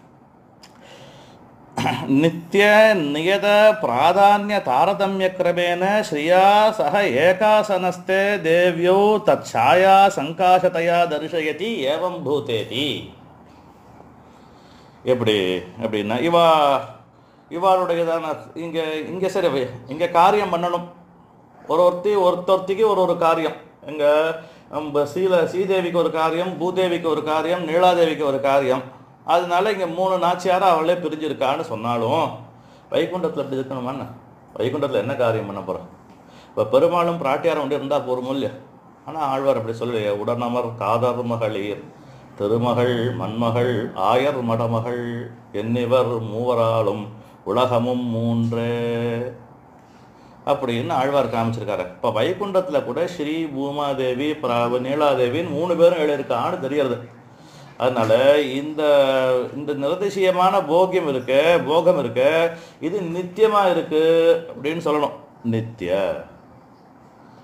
நித்திய நியத பிராதானிய தாரதமிய கிரமேண ஸ்ரீயா சக ஏகாசனஸ்தே தேவ்யோ தச்சாயா சங்காசதையா தரிசயதி ஏவம் பூதேதி எப்படி அப்படின்னா இவா இவாளுடையதான இங்கே இங்கே சரி வை. இங்கே காரியம் பண்ணணும் ஒரு ஒருத்தி ஒருத்தொருத்திக்கு ஒரு ஒரு காரியம் இங்கே நம்ம சீல ஸ்ரீதேவிக்கு ஒரு காரியம் பூதேவிக்கு ஒரு காரியம் நீலாதேவிக்கு ஒரு காரியம் அதனால இங்கே மூணு நாச்சியாரா அவளே பிரிஞ்சிருக்கான்னு சொன்னாலும் வைகுண்டத்தில் இப்படி இருக்கணுமான்னு வைகுண்டத்தில் என்ன காரியம் பண்ண போகிறோம் இப்போ பெருமாளும் பிராட்டியாரும் ஒன்று இருந்தால் போகிறோமோ இல்லையா ஆனால் ஆழ்வார் அப்படி சொல்லலையே உடனமர் காதர் மகளிர் திருமகள் மண்மகள் ஆயர் மடமகள் என்னிவர் மூவராலும் உலகமும் மூன்றே அப்படின்னு ஆழ்வார் காமிச்சிருக்காரு இப்போ வைகுண்டத்தில் கூட ஸ்ரீ பூமாதேவி பிராவு நீலாதேவின்னு மூணு பேரும் எழுதியிருக்கான்னு தெரியறது அதனால இந்த இந்த நிரதிசயமான போகியம் இருக்கு போகம் இருக்கு இது நித்தியமா இருக்கு அப்படின்னு சொல்லணும் நித்திய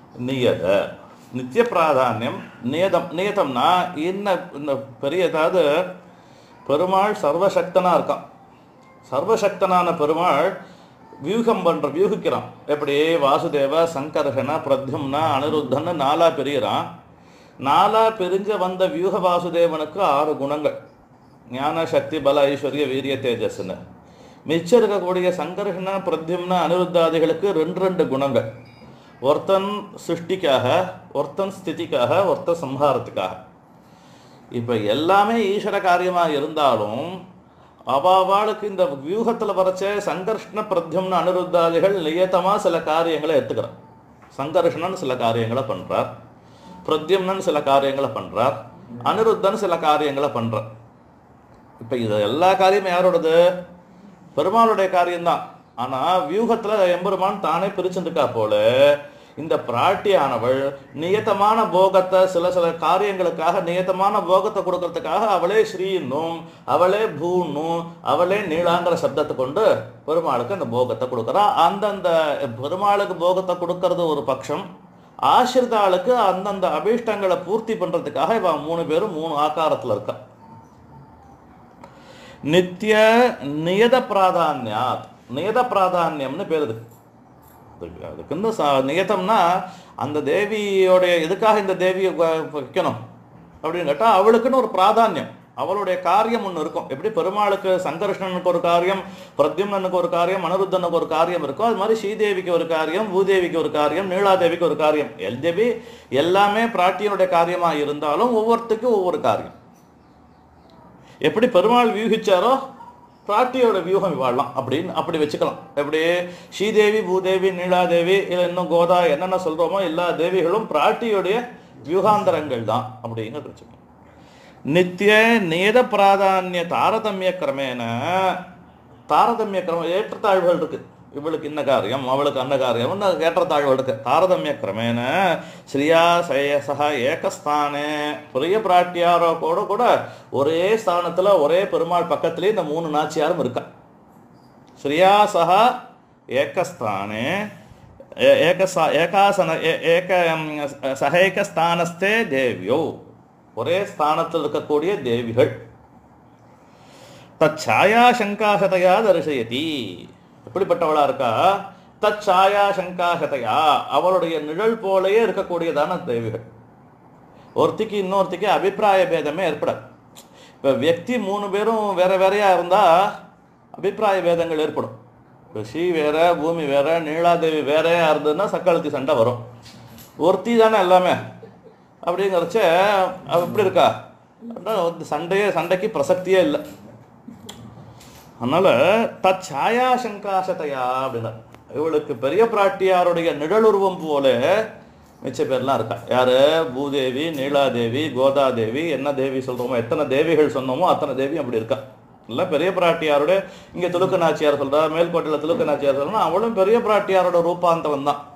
நியத நித்திய பிராதானியம் நியதம் நியதம்னா என்ன இந்த பெரிய அதாவது பெருமாள் சர்வசக்தனா இருக்கான் சர்வசக்தனான பெருமாள் வியூகம் பண்ற வியூகிக்கிறான் எப்படி வாசுதேவ சங்கர்ஷன பிரத்யும்னா அனிருத்தன்னு நாலா பிரியறான் நாலா பிரிஞ்ச வந்த வியூக வாசுதேவனுக்கு ஆறு குணங்கள் ஞான சக்தி பல ஐஸ்வர்ய வீரிய தேஜஸ்னு மிச்சம் இருக்கக்கூடிய சங்கர்ஷன பிரத்யும்ன அனிருத்தாதிகளுக்கு ரெண்டு ரெண்டு குணங்கள் ஒருத்தன் சிருஷ்டிக்காக ஒருத்தன் ஸ்திதிக்காக ஒருத்தன் சம்ஹாரத்துக்காக இப்போ எல்லாமே ஈஸ்வர காரியமாக இருந்தாலும் அவாவாளுக்கு இந்த வியூகத்தில் வரைச்ச சங்கர்ஷ்ண பிரத்யும்ன அனிருத்தாதிகள் நியத்தமாக சில காரியங்களை எடுத்துக்கிறான் சங்கர்ஷ்ணன் சில காரியங்களை பண்ணுறார் பிரத்யும்னன் சில காரியங்களை பண்ணுறார் அனிருத்தன் சில காரியங்களை பண்ணுறார் இப்போ இது எல்லா காரியமும் யாரோடது பெருமாளுடைய காரியம்தான் ஆனால் வியூகத்தில் எம்பெருமான் தானே பிரிச்சுருக்கா போல இந்த பிராட்டியானவள் நியத்தமான போகத்தை சில சில காரியங்களுக்காக நியத்தமான போகத்தை கொடுக்கறதுக்காக அவளே ஸ்ரீன்னும் அவளே பூன்னும் அவளே நீளாங்கிற சப்தத்தை கொண்டு பெருமாளுக்கு அந்த போகத்தை கொடுக்குறா அந்தந்த பெருமாளுக்கு போகத்தை கொடுக்கறது ஒரு பட்சம் ஆசிரிதாளுக்கு அந்தந்த அபீஷ்டங்களை பூர்த்தி பண்றதுக்காக இவன் மூணு பேரும் மூணு ஆக்காரத்துல இருக்கா நித்திய நியத பிராதான்யாத் நியத பிராதான்யம்னு பேர் இதுக்கு அதுக்கு அதுக்கு வந்து ச- நியதம்னா அந்த தேவியோடைய எதுக்காக இந்த தேவியை வ- வைக்கணும் அப்படின்னு கேட்டால் அவளுக்குன்னு ஒரு பிராதான்யம் அவளுடைய காரியம் ஒன்று இருக்கும் எப்படி பெருமாளுக்கு சங்கர்ஷ்ணனுக்கு ஒரு காரியம் பிரத்யும்னனுக்கு ஒரு காரியம் அனிருத்தனுக்கு ஒரு காரியம் இருக்கும் அது மாதிரி ஸ்ரீதேவிக்கு ஒரு காரியம் பூதேவிக்கு ஒரு காரியம் நீலாதேவிக்கு ஒரு காரியம் எல்தேவி எல்லாமே பிராட்டியனுடைய காரியமாக இருந்தாலும் ஒவ்வொருத்துக்கும் ஒவ்வொரு காரியம் எப்படி பெருமாள் வியூகிச்சாரோ பிராட்டியோட வியூகம் வாழலாம் அப்படின்னு அப்படி வச்சுக்கலாம் எப்படி ஸ்ரீதேவி பூதேவி நீலாதேவி இல்லை இன்னும் கோதா என்னென்ன சொல்கிறோமோ எல்லா தேவிகளும் பிராட்டியோடைய வியூகாந்தரங்கள் தான் அப்படிங்கிறது வச்சுக்கலாம் நித்திய நேத பிராதானிய தாரதமிய கிரமேன தாரதமிய கிரமம் ஏற்றத்தாழ்வுகள் இருக்கு இவளுக்கு இன்ன காரியம் அவளுக்கு அன்ன காரியம் இன்னும் ஏற்றத்தாழ்வுகள் இருக்கு தாரதமிய கிரமேன ஸ்ரீயா சயசக ஏகஸ்தானே பெரிய பிராட்டியாரோ கூட கூட ஒரே ஸ்தானத்துல ஒரே பெருமாள் பக்கத்திலே இந்த மூணு நாச்சியாரும் இருக்கா ஸ்ரீயா சக ஏகஸ்தானே ஏ- ஏகசா ஏகாசன ஏ- ஏக ம், சகேகஸ்தானஸ்தே தேவியோ ஒரே ஸ்தானத்தில் இருக்கக்கூடிய தேவிகள் தச்சாயா சங்காசதையா தரிசயதி எப்படிப்பட்டவளா இருக்கா தச்சாயா சங்காசதையா அவளுடைய நிழல் போலயே இருக்கக்கூடியதான தேவிகள் ஒருத்திக்கு இன்னொருத்திக்கு அபிப்பிராய பேதமே ஏற்படாது இப்போ வியக்தி மூணு பேரும் வேற வேறையா இருந்தா அபிப்பிராய பேதங்கள் ஏற்படும் இப்போ ஸ்ரீ வேற பூமி வேற நீலாதேவி வேறையா இருந்ததுன்னா சக்காலத்தி சண்டை வரும் ஒருத்தி தானே எல்லாமே அப்படிங்கிறச்ச அவ எப்படி இருக்கா அப்படின்னா வந்து சண்டையே சண்டைக்கு பிரசக்தியே இல்லை அதனால தச்சாயா சங்காசதையா அப்படின்னா இவளுக்கு பெரிய பிராட்டியாருடைய நிழலுருவம் போல மிச்ச பேர்லாம் இருக்கா யாரு பூதேவி நீலாதேவி கோதாதேவி என்ன தேவி சொல்றோமோ எத்தனை தேவிகள் சொன்னோமோ அத்தனை தேவி அப்படி இருக்கா இல்லை பெரிய பிராட்டியாருடைய இங்க துலுக்க நாச்சியார் சொல்றா மேல்கோட்டையில் துலுக்க நாச்சியார் சொல்றா அவளும் பெரிய பிராட்டியாரோட ரூபாந்தவன் தான்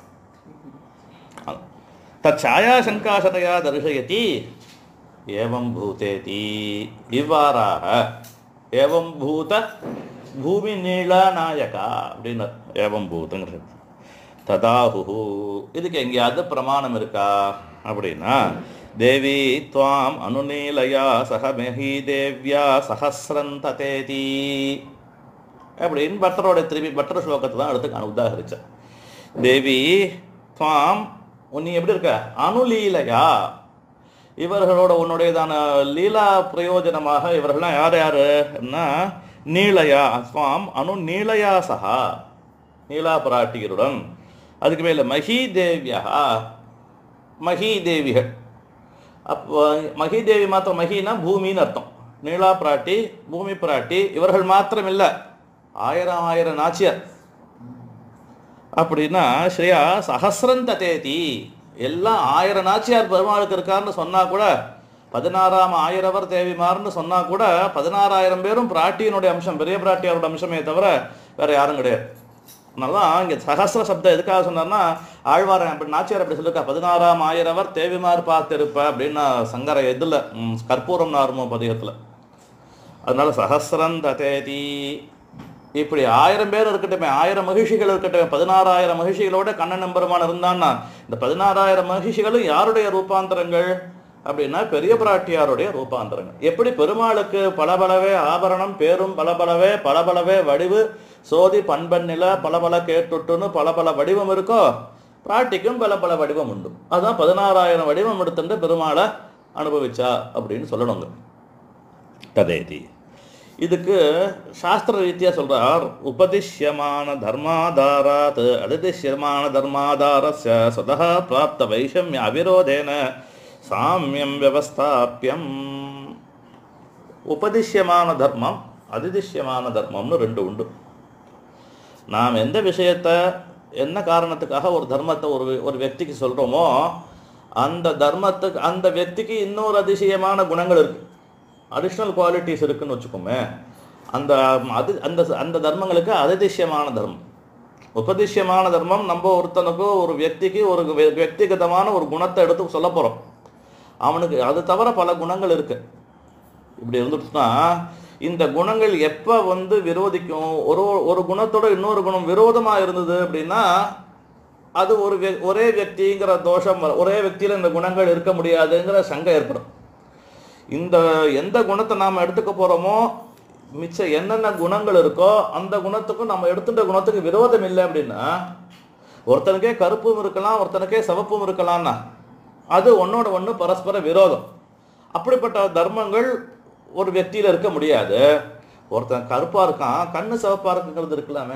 தச்சாயா சங்காசதையா தரிசயதி ஏவம் பூதேதி இவ்வாறாக ஏவம் பூத பூமி நீளா நாயகா அப்படின்னு ஏவம் பூதங்கிறது ததாஹு இதுக்கு எங்கேயாவது பிரமாணம் இருக்கா அப்படின்னா தேவி துவாம் அனுநீலயா சக மெஹி தேவ்யா சஹசிரம் ததேதி அப்படின்னு பட்டரோட திருப்பி பட்டர் ஸ்லோகத்தை தான் எடுத்து நான் உதாகரிச்சேன் தேவி துவாம் நீ எப்படி இருக்க அனுலீலையா இவர்களோட உன்னுடையதான லீலா பிரயோஜனமாக இவர்கள்லாம் யார் யாருன்னா நீலயா ஸ்வாம் அனு நீலயா சகா நீலா பிராட்டியருடன் அதுக்கு மேல மகி தேவியா மகி தேவிகள் அப்போ மகி தேவி மாத்திரம் மகினா பூமின்னு அர்த்தம் நீலா பிராட்டி பூமி பிராட்டி இவர்கள் மாத்திரம் இல்லை ஆயிரம் ஆயிரம் நாச்சியார் அப்படின்னா ஸ்ரீயா சஹசிரம் ததேதி எல்லாம் ஆயிரம் நாச்சியார் பெருமாளுக்கு இருக்காருன்னு சொன்னா கூட பதினாறாம் ஆயிரவர் தேவிமார்னு சொன்னா கூட பதினாறாயிரம் பேரும் பிராட்டியினுடைய அம்சம் பெரிய பிராட்டியாரோட அம்சமே தவிர வேற யாரும் கிடையாது அதனாலதான் இங்க சகசிர சப்தம் எதுக்காக சொன்னார்னா ஆழ்வாரன் அப்படி நாச்சியார் அப்படி சொல்லிருக்கா பதினாறாம் ஆயிரவர் தேவிமார் பார்த்திருப்ப அப்படின்னு சங்கர இதுல ம், கற்பூரம் நார்மோ பதிகத்துல அதனால சஹசிரம் ததேதி இப்படி ஆயிரம் பேர் இருக்கட்டுமே ஆயிரம் மகிழ்ச்சிகள் இருக்கட்டுமே பதினாறாயிரம் மகிழ்ச்சிகளோட கண்ணன் நம்பருமான் இருந்தான்னா இந்த பதினாறாயிரம் மகிழ்ச்சிகளும் யாருடைய ரூபாந்தரங்கள் அப்படின்னா பெரிய பிராட்டியாருடைய ரூபாந்தரங்கள் எப்படி பெருமாளுக்கு பளபளவே ஆபரணம் பேரும் பளபளவே பளபளவே வடிவு சோதி பண்பன் நில பளபள கேட்டுட்டுன்னு பல பல வடிவம் இருக்கோ பிராட்டிக்கும் பல பல வடிவம் உண்டு அதுதான் பதினாறாயிரம் வடிவம் எடுத்துட்டு பெருமாளை அனுபவிச்சா அப்படின்னு சொல்லணுங்க ததேதி இதுக்கு சாஸ்திர ரீதியா சொல்றார் உபதிஷ்யமான தர்மாதாராத் அதிதிஷ்யமான தர்மாதாரஸ்ய சுதா பிராப்த வைஷமிய அவிரோதேன சாமியம் வியவஸ்தாபியம் உபதிஷ்யமான தர்மம் அதிதிஷ்யமான தர்மம்னு ரெண்டு உண்டு நாம் எந்த விஷயத்தை என்ன காரணத்துக்காக ஒரு தர்மத்தை ஒரு ஒரு వ్యక్తికి சொல்றோமோ அந்த தர்மத்துக்கு அந்த వ్యక్తికి இன்னொரு அதிசயமான குணங்கள் இருக்கு அடிஷ்னல் குவாலிட்டிஸ் இருக்குன்னு வச்சுக்கோமே அந்த அது அந்த அந்த தர்மங்களுக்கு அதிதிஷ்யமான தர்மம் உபதிஷ்யமான தர்மம் நம்ம ஒருத்தனுக்கோ ஒரு వ్యక్తిக்கு ஒரு வெ- వ్యక్తిగதமான ஒரு குணத்தை எடுத்து சொல்ல போறோம் அவனுக்கு அது தவிர பல குணங்கள் இருக்கு இப்படி இருந்துட்டுனா இந்த குணங்கள் எப்ப வந்து விரோதிக்கும் ஒரு ஒரு குணத்தோட இன்னொரு குணம் விரோதமா இருந்தது அப்படின்னா அது ஒரு வே- ஒரே வியக்திங்கிற தோஷம் வரும். ஒரே వ్యక్తిயில இந்த குணங்கள் இருக்க முடியாதுங்கிற சங்கை ஏற்படும் இந்த எந்த குணத்தை நாம் எடுத்துக்க போறோமோ மிச்சம் என்னென்ன குணங்கள் இருக்கோ அந்த குணத்துக்கும் நம்ம எடுத்துட்ட குணத்துக்கு விரோதம் இல்லை அப்படின்னா ஒருத்தனுக்கே கருப்பும் இருக்கலாம் ஒருத்தனுக்கே சிவப்பும் இருக்கலாம்னா அது ஒன்னோட ஒன்று பரஸ்பர விரோதம் அப்படிப்பட்ட தர்மங்கள் ஒரு వ్యక్తిயில இருக்க முடியாது ஒருத்தன் கருப்பா இருக்கான் கண்ணு சிவப்பா இருக்குங்கிறது இருக்கலாமே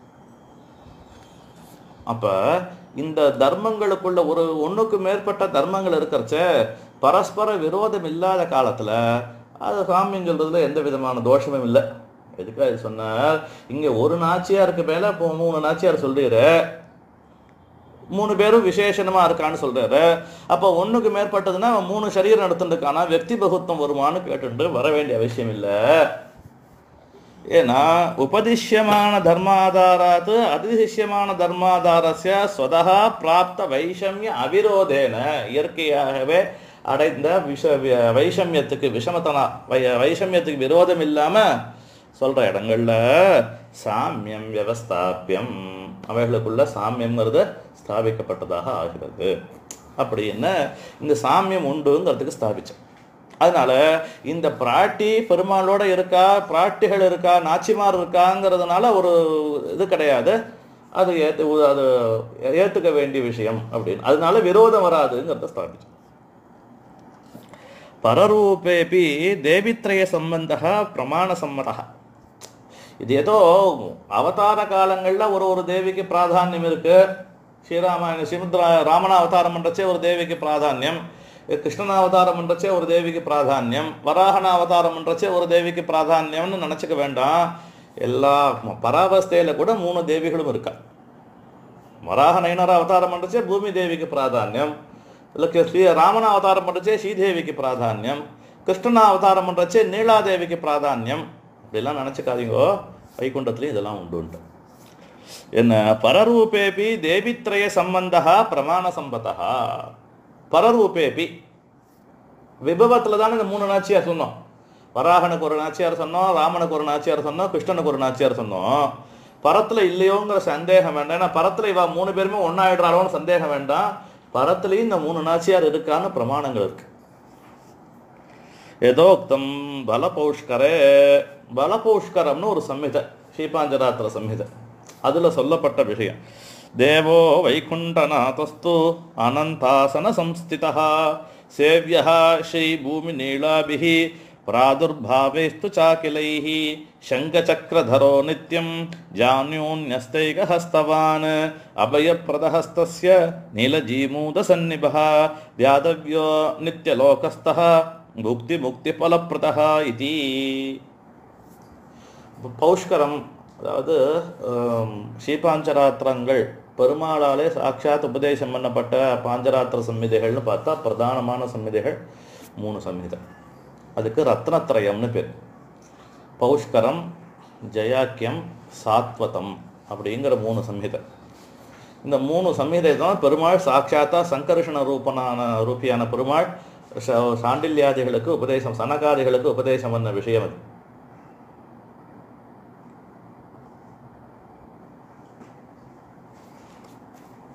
அப்ப இந்த தர்மங்களுக்குள்ள ஒரு ஒண்ணுக்கு மேற்பட்ட தர்மங்கள் இருக்கிறச்ச பரஸ்பர விரோதம் இல்லாத காலத்துல அது சாமியம் சொல்றதுல எந்த விதமான தோஷமும் இல்லை எதுக்காக இது சொன்னார் இங்க ஒரு நாச்சியாருக்கு மேல இப்போ மூணு நாச்சியார் சொல்றீரு மூணு பேரும் விசேஷணமா இருக்கான்னு சொல்றாரு அப்போ ஒண்ணுக்கு மேற்பட்டதுன்னா அவன் மூணு சரீரம் நடத்துட்டுருக்கானா வெக்தி பகுத்தம் வருமானு கேட்டுட்டு வர வேண்டிய அவசியம் இல்லை ஏன்னா உபதிஷ்யமான தர்மாதாராத் அதிதிஷ்யமான தர்மாதாரஸ்ய ஸ்வதா பிராப்த வைஷமிய அவிரோதேன இயற்கையாகவே அடைந்த விஷ வி- வைஷமியத்துக்கு விஷமத்தனா வை வைஷமியத்துக்கு விரோதம் இல்லாம சொல்ற இடங்கள்ல சாமியம் வியவஸ்தாபியம் அவைகளுக்குள்ள சாமியம்ங்கிறது ஸ்தாபிக்கப்பட்டதாக ஆகிறது அப்படின்னு இந்த சாமியம் உண்டுங்கிறதுக்கு ஸ்தாபிச்சேன் அதனால இந்த பிராட்டி பெருமாளோட இருக்கா பிராட்டிகள் இருக்கா நாச்சிமார் இருக்காங்கிறதுனால ஒரு இது கிடையாது அது ஏத்து அது ஏத்துக்க வேண்டிய விஷயம் அப்படின்னு அதனால விரோதம் வராதுங்கிறத ஸ்தாபிச்சு பரரூபேபி தேவித்ரய சம்பந்தா பிரமாண சம்மதா இது ஏதோ அவதார காலங்கள்ல ஒரு ஒரு தேவிக்கு பிராதானியம் இருக்கு ஸ்ரீராமாயண ஸ்ரீமுத்ரா ராமன அவதாரம் பண்றச்சே ஒரு தேவிக்கு பிராதானியம் கிருஷ்ணன அவதாரம் பண்றச்சே ஒரு தேவிக்கு பிராதானியம் வராகன அவதாரம் பண்றச்சே ஒரு தேவிக்கு பிராதானியம்னு நினைச்சுக்க வேண்டாம் எல்லா பராவஸ்தையில கூட மூணு தேவிகளும் இருக்கா வராக நயனர அவதாரம் பண்றச்சே பூமி தேவிக்கு பிராதானியம் இல்லை ஸ்ரீ ராமன அவதாரம் பண்றச்சே ஸ்ரீதேவிக்கு பிராதானியம் கிருஷ்ணன அவதாரம் பண்றச்சே நீலாதேவிக்கு பிராதானியம் இப்படிலாம் நினைச்சுக்காதீங்கோ வைகுண்டத்துலையும் இதெல்லாம் உண்டு உண்டு என்ன பரரூபேபி தேவித்ரய சம்பந்தா பிரமாண சம்பதா பரரூபேபி விபவத்தில் தானே இந்த மூணு நாச்சியார் சொன்னோம் வராகனுக்கு ஒரு நாச்சியார் சொன்னோம் ராமனுக்கு ஒரு நாச்சியார் சொன்னோம் கிருஷ்ணனுக்கு ஒரு நாச்சியார் சொன்னோம் பரத்தில் இல்லையோங்கிற சந்தேகம் வேண்டாம் ஏன்னா பரத்தில் இவ மூணு பேருமே ஒன்னாயிடுறாளோன்னு சந்தேகம் வேண்டாம் பரத்துலேயும் இந்த மூணு நாச்சியார் இருக்கான்னு பிரமாணங்கள் இருக்கு ஏதோக்தம் பலபௌஷ்கரே பலபௌஷ்கரம்னு ஒரு சம்ஹிதை ஸ்ரீபாஞ்சராத்திர சம்ஹிதை அதுல சொல்லப்பட்ட விஷயம் தேவோ வைகுண்டநாதஸ்து அனந்தாசன சம்ஸ்திதா சேவியः श्रीभूमिनीलाभिः प्रादुर्भावेस्तु चाकिलैः शङ्खचक्रधरो नित्यं जान्योन्यस्तैकहस्तवान् अभयप्रदहस्तस्य नीलजीमूदसन्निभः व्यादव्यो नित्यलोकस्थः मुक्तिमुक्तिफलप्रदः इति பௌஷ்கரம் அதாவது ஆம், ஸ்ரீபாஞ்சராத்திரங்கள் பெருமாளாலே சாட்சாத் உபதேசம் பண்ணப்பட்ட பாஞ்சராத்திர சம்மிதைகள்னு பார்த்தா பிரதானமான சம்மிதைகள் மூணு சம்மிதை அதுக்கு ரத்னத்ரயம்னு பேர் பௌஷ்கரம் ஜயாக்கியம் சாத்வதம் அப்படிங்கிற மூணு சம்ஹிதை இந்த மூணு சம்ஹிதை தான் பெருமாள் சாட்சாத்தா சங்கர்ஷண ரூபனான ரூபியான பெருமாள் ச- சாண்டில்யாதிகளுக்கு உபதேசம் சனகாதிகளுக்கு உபதேசம் பண்ண விஷயம் அது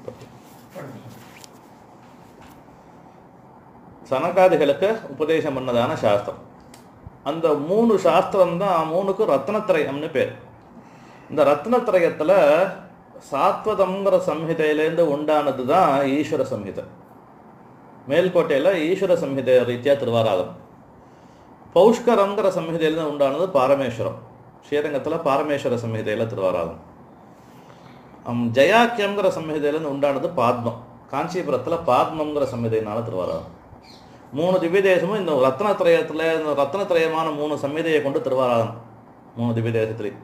சனகாதிகளுக்கு உபதேசம் பண்ணதான சாஸ்திரம் அந்த மூணு சாஸ்திரம் தான் மூணுக்கும் ரத்னத்திரயம்னு பேர் இந்த ரத்னத்திரயத்தில் சாத்வதம்ங்கிற சம்ஹிதையிலேருந்து உண்டானது தான் ஈஸ்வர சம்ஹிதை மேல்கோட்டையில் ஈஸ்வர சம்ஹிதை ரீதியா திருவாராதம் பௌஷ்கரங்கிற சம்ஹிதையிலேருந்து உண்டானது பாரமேஸ்வரம் ஸ்ரீரங்கத்தில் பாரமேஸ்வர சம்ஹிதையில் திருவாராதம் அம், ஜயாக்கியம்ங்கிற சம்ஹிதையிலேருந்து உண்டானது பாத்மம் காஞ்சிபுரத்தில் பாத்மங்கிற சம்ஹிதையினால திருவாராதம் மூணு திவ்ய தேசமும் இந்த ரத்னத்திரயத்தில் இந்த ரத்னத்திரயமான மூணு சம்ஹிதையை கொண்டு திருவாராதம் மூணு திவ்ய தேசத்துலேயும்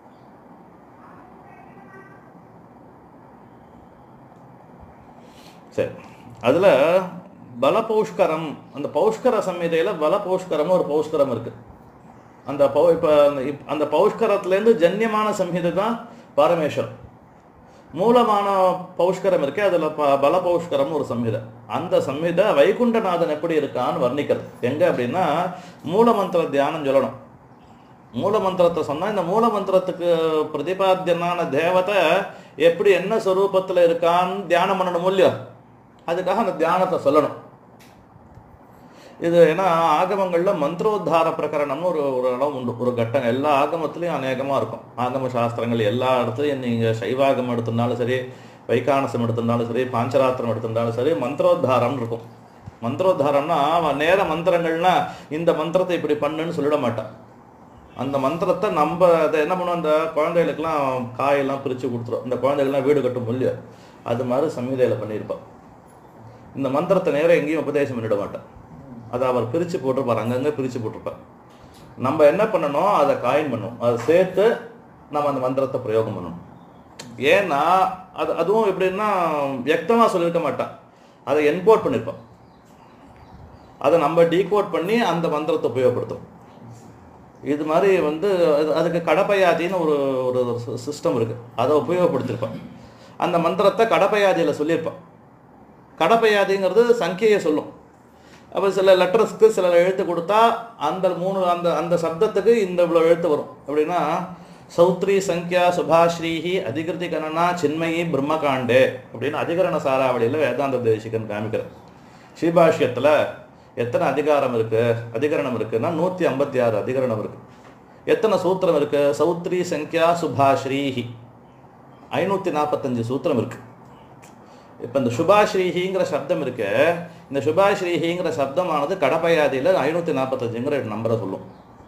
சரி அதில் பல பௌஷ்கரம் அந்த பௌஷ்கர சம்ஹிதையில் பல பௌஷ்கரம்னு ஒரு பௌஷ்கரம் இருக்கு அந்த பௌ இப்போ அந்த பௌஷ்கரத்துலேருந்து ஜன்யமான சம்ஹிதை தான் பாரமேஸ்வரம் மூலமான பௌஷ்கரம் இருக்கே அதில் ப பல பௌஷ்கரம்னு ஒரு சம்ஹிதை அந்த சம்ஹிதை வைகுண்டநாதன் எப்படி இருக்கான்னு வர்ணிக்கிறது எங்கே அப்படின்னா மூலமந்திர தியானம் சொல்லணும் மூல மந்திரத்தை சொன்னால் இந்த மூல மந்திரத்துக்கு பிரதிபாத்தியனான தேவதை எப்படி என்ன ஸ்வரூபத்தில் இருக்கான்னு தியானம் பண்ணணும் இல்லையோ அதுக்காக அந்த தியானத்தை சொல்லணும் இது ஏன்னா ஆகமங்களில் மந்திரோத்தார பிரகரணம்னு ஒரு ஒரு இடம் உண்டு ஒரு கட்டம் எல்லா ஆகமத்துலேயும் அநேகமாக இருக்கும் ஆகம சாஸ்திரங்கள் எல்லா இடத்துலையும் நீங்கள் சைவாகமம் எடுத்திருந்தாலும் சரி வைகானசம் எடுத்திருந்தாலும் சரி பாஞ்சராத்திரம் எடுத்திருந்தாலும் சரி மந்திரோத்தாரம்னு இருக்கும் மந்திரோத்தாரம்னா அவன் நேர மந்திரங்கள்னா இந்த மந்திரத்தை இப்படி பண்ணுன்னு சொல்லிட மாட்டான் அந்த மந்திரத்தை நம்ம அதை என்ன பண்ணுவோம் அந்த குழந்தைகளுக்கெல்லாம் காயெல்லாம் பிரித்து கொடுத்துரும் இந்த குழந்தைகள்லாம் வீடு கட்டும் இல்லையோ அது மாதிரி சம்ஹிதையில் பண்ணியிருப்பான் இந்த மந்திரத்தை நேரம் எங்கேயும் உபதேசம் பண்ணிட மாட்டேன் அதை அவர் பிரித்து போட்டிருப்பார் அங்கங்கே பிரித்து போட்டிருப்பார் நம்ம என்ன பண்ணணும் அதை காயின் பண்ணணும் அதை சேர்த்து நம்ம அந்த மந்திரத்தை பிரயோகம் பண்ணணும் ஏன்னா அது அதுவும் எப்படின்னா வியக்தமாக சொல்லியிருக்க மாட்டான் அதை என்கோட் பண்ணியிருப்பான் அதை நம்ம டீகோட் பண்ணி அந்த மந்திரத்தை உபயோகப்படுத்தும் இது மாதிரி வந்து அது- அதுக்கு கடப்பயாதின்னு ஒரு ஒரு சிஸ்டம் இருக்கு அதை உபயோகப்படுத்தியிருப்பான் அந்த மந்திரத்தை கடப்பயாதியில் சொல்லியிருப்பான் கடப்பயாதிங்கிறது சங்கையை சொல்லும் அப்போ சில லெட்டர்ஸ்க்கு சில எழுத்து கொடுத்தா அந்த மூணு அந்த அந்த சப்தத்துக்கு இந்த இவ்வளோ எழுத்து வரும் எப்படின்னா சௌத்ரி சங்கியா சுபாஸ்ரீஹி அதிகிருதி கணனா சின்மயி பிரம்மகாண்டே அப்படின்னு அதிகரண சாராவளியில் வேதாந்த தேசிகன் காமிக்கிறார் ஸ்ரீபாஷ்யத்தில் எத்தனை அதிகாரம் இருக்கு அதிகரணம் இருக்குன்னா நூற்றி ஐம்பத்தி ஆறு அதிகரணம் இருக்கு எத்தனை சூத்திரம் இருக்கு சௌத்ரி சங்கியா சுபாஸ்ரீஹி ஐநூற்றி நாற்பத்தஞ்சு சூத்திரம் இருக்கு இப்போ இந்த சுபாஸ்ரீஹிங்கிற சப்தம் இருக்கு இந்த சுபாஸ்ரீஹிங்கிற சப்தமானது கடப்பயாதியில் ஐநூற்றி நாற்பத்தஞ்சுங்கிற நம்பரை சொல்லும்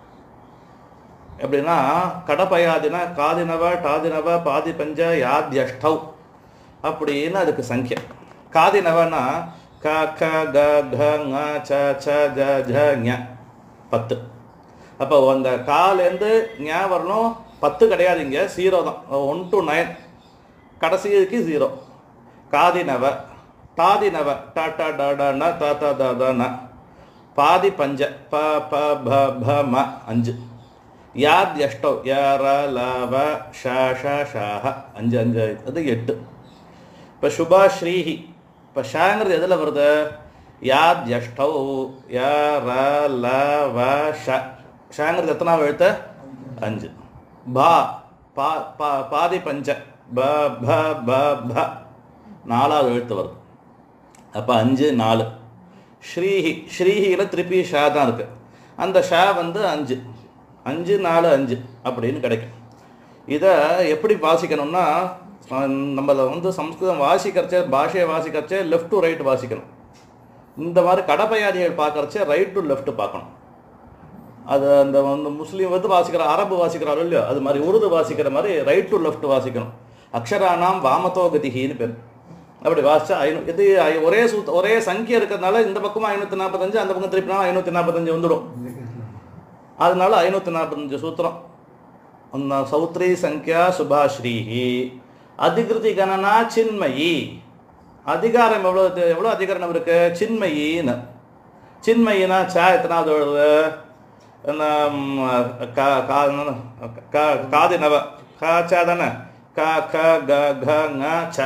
எப்படின்னா கடப்பயாதினா காதினவ டாதினவ பாதி பஞ்ச யாத்யஷ்டவ் அப்படின்னு அதுக்கு சங்கியா காதினவனா க க க க ங ச ச ஜ ஜ ஞ பத்து அப்போ அந்த காலேருந்து ஞ வரணும் பத்து கிடையாது இங்கே ஜீரோ தான் ஒன் டு நைன் கடைசிக்கு ஜீரோ காதினவ தாதினவ ட ட ட ட ந த த த த ந பாதி பஞ்ச ப ப ப ப ம அஞ்சு யாத் எஷ்டோ ய ர ல வ ஷ ஷ ஷாஹ அஞ்சு அஞ்சு அது எட்டு இப்போ சுபா ஸ்ரீஹி இப்போ ஷாங்கிறது எதில் வருது யாத் எஷ்டோ ய ர ல வ ஷ ஷாங்கிறது எத்தனாவது எழுத்து அஞ்சு பா பா பா பாதி பஞ்ச ப ப ப ப நாலாவது எழுத்து வருது அப்போ அஞ்சு நாலு ஸ்ரீஹி ஸ்ரீஹியில் திருப்பி ஷா தான் இருக்கு அந்த ஷா வந்து அஞ்சு அஞ்சு நாலு அஞ்சு அப்படின்னு கிடைக்கும் இதை எப்படி வாசிக்கணும்னா நம்ம வந்து சம்ஸ்கிருதம் வாசிக்கிறச்சே பாஷையை வாசிக்கிறச்சே லெஃப்ட் டு ரைட் வாசிக்கணும் இந்த மாதிரி கடப்பையாதிகள் பார்க்கறச்சே ரைட் டு லெஃப்ட் பார்க்கணும் அது அந்த வந்து முஸ்லீம் வந்து வாசிக்கிற அரபு வாசிக்கிறாரோ இல்லையோ அது மாதிரி உருது வாசிக்கிற மாதிரி ரைட் டு லெஃப்ட் வாசிக்கணும் அக்ஷரானாம் வாமதோ கதிகின்னு பேர் அப்படி வாசிச்சா ஐநூ இது ஐ- ஒரே சூத் ஒரே சங்கியா இருக்கிறதுனால இந்த பக்கமும் ஐநூற்றி நாற்பத்தஞ்சு அந்த பக்கம் திருப்பினா ஐநூற்றி நாற்பத்தஞ்சு வந்துடும் அதனால ஐநூற்றி நாற்பத்தஞ்சு சூத்திரம் அந்த சௌத்ரி சங்கியா சுபாஸ்ரீஹி அதிகிருதி கணனா சின்மயி அதிகாரம் எவ்வளோ எவ்வளோ அதிகாரம் இருக்கு சின்மயின்னு சின்மயினா சா எத்தனாவது வருது என்ன, ம், கா- கா- என்ன, கா- காதி நவ கா சா தானே க க க க ங ச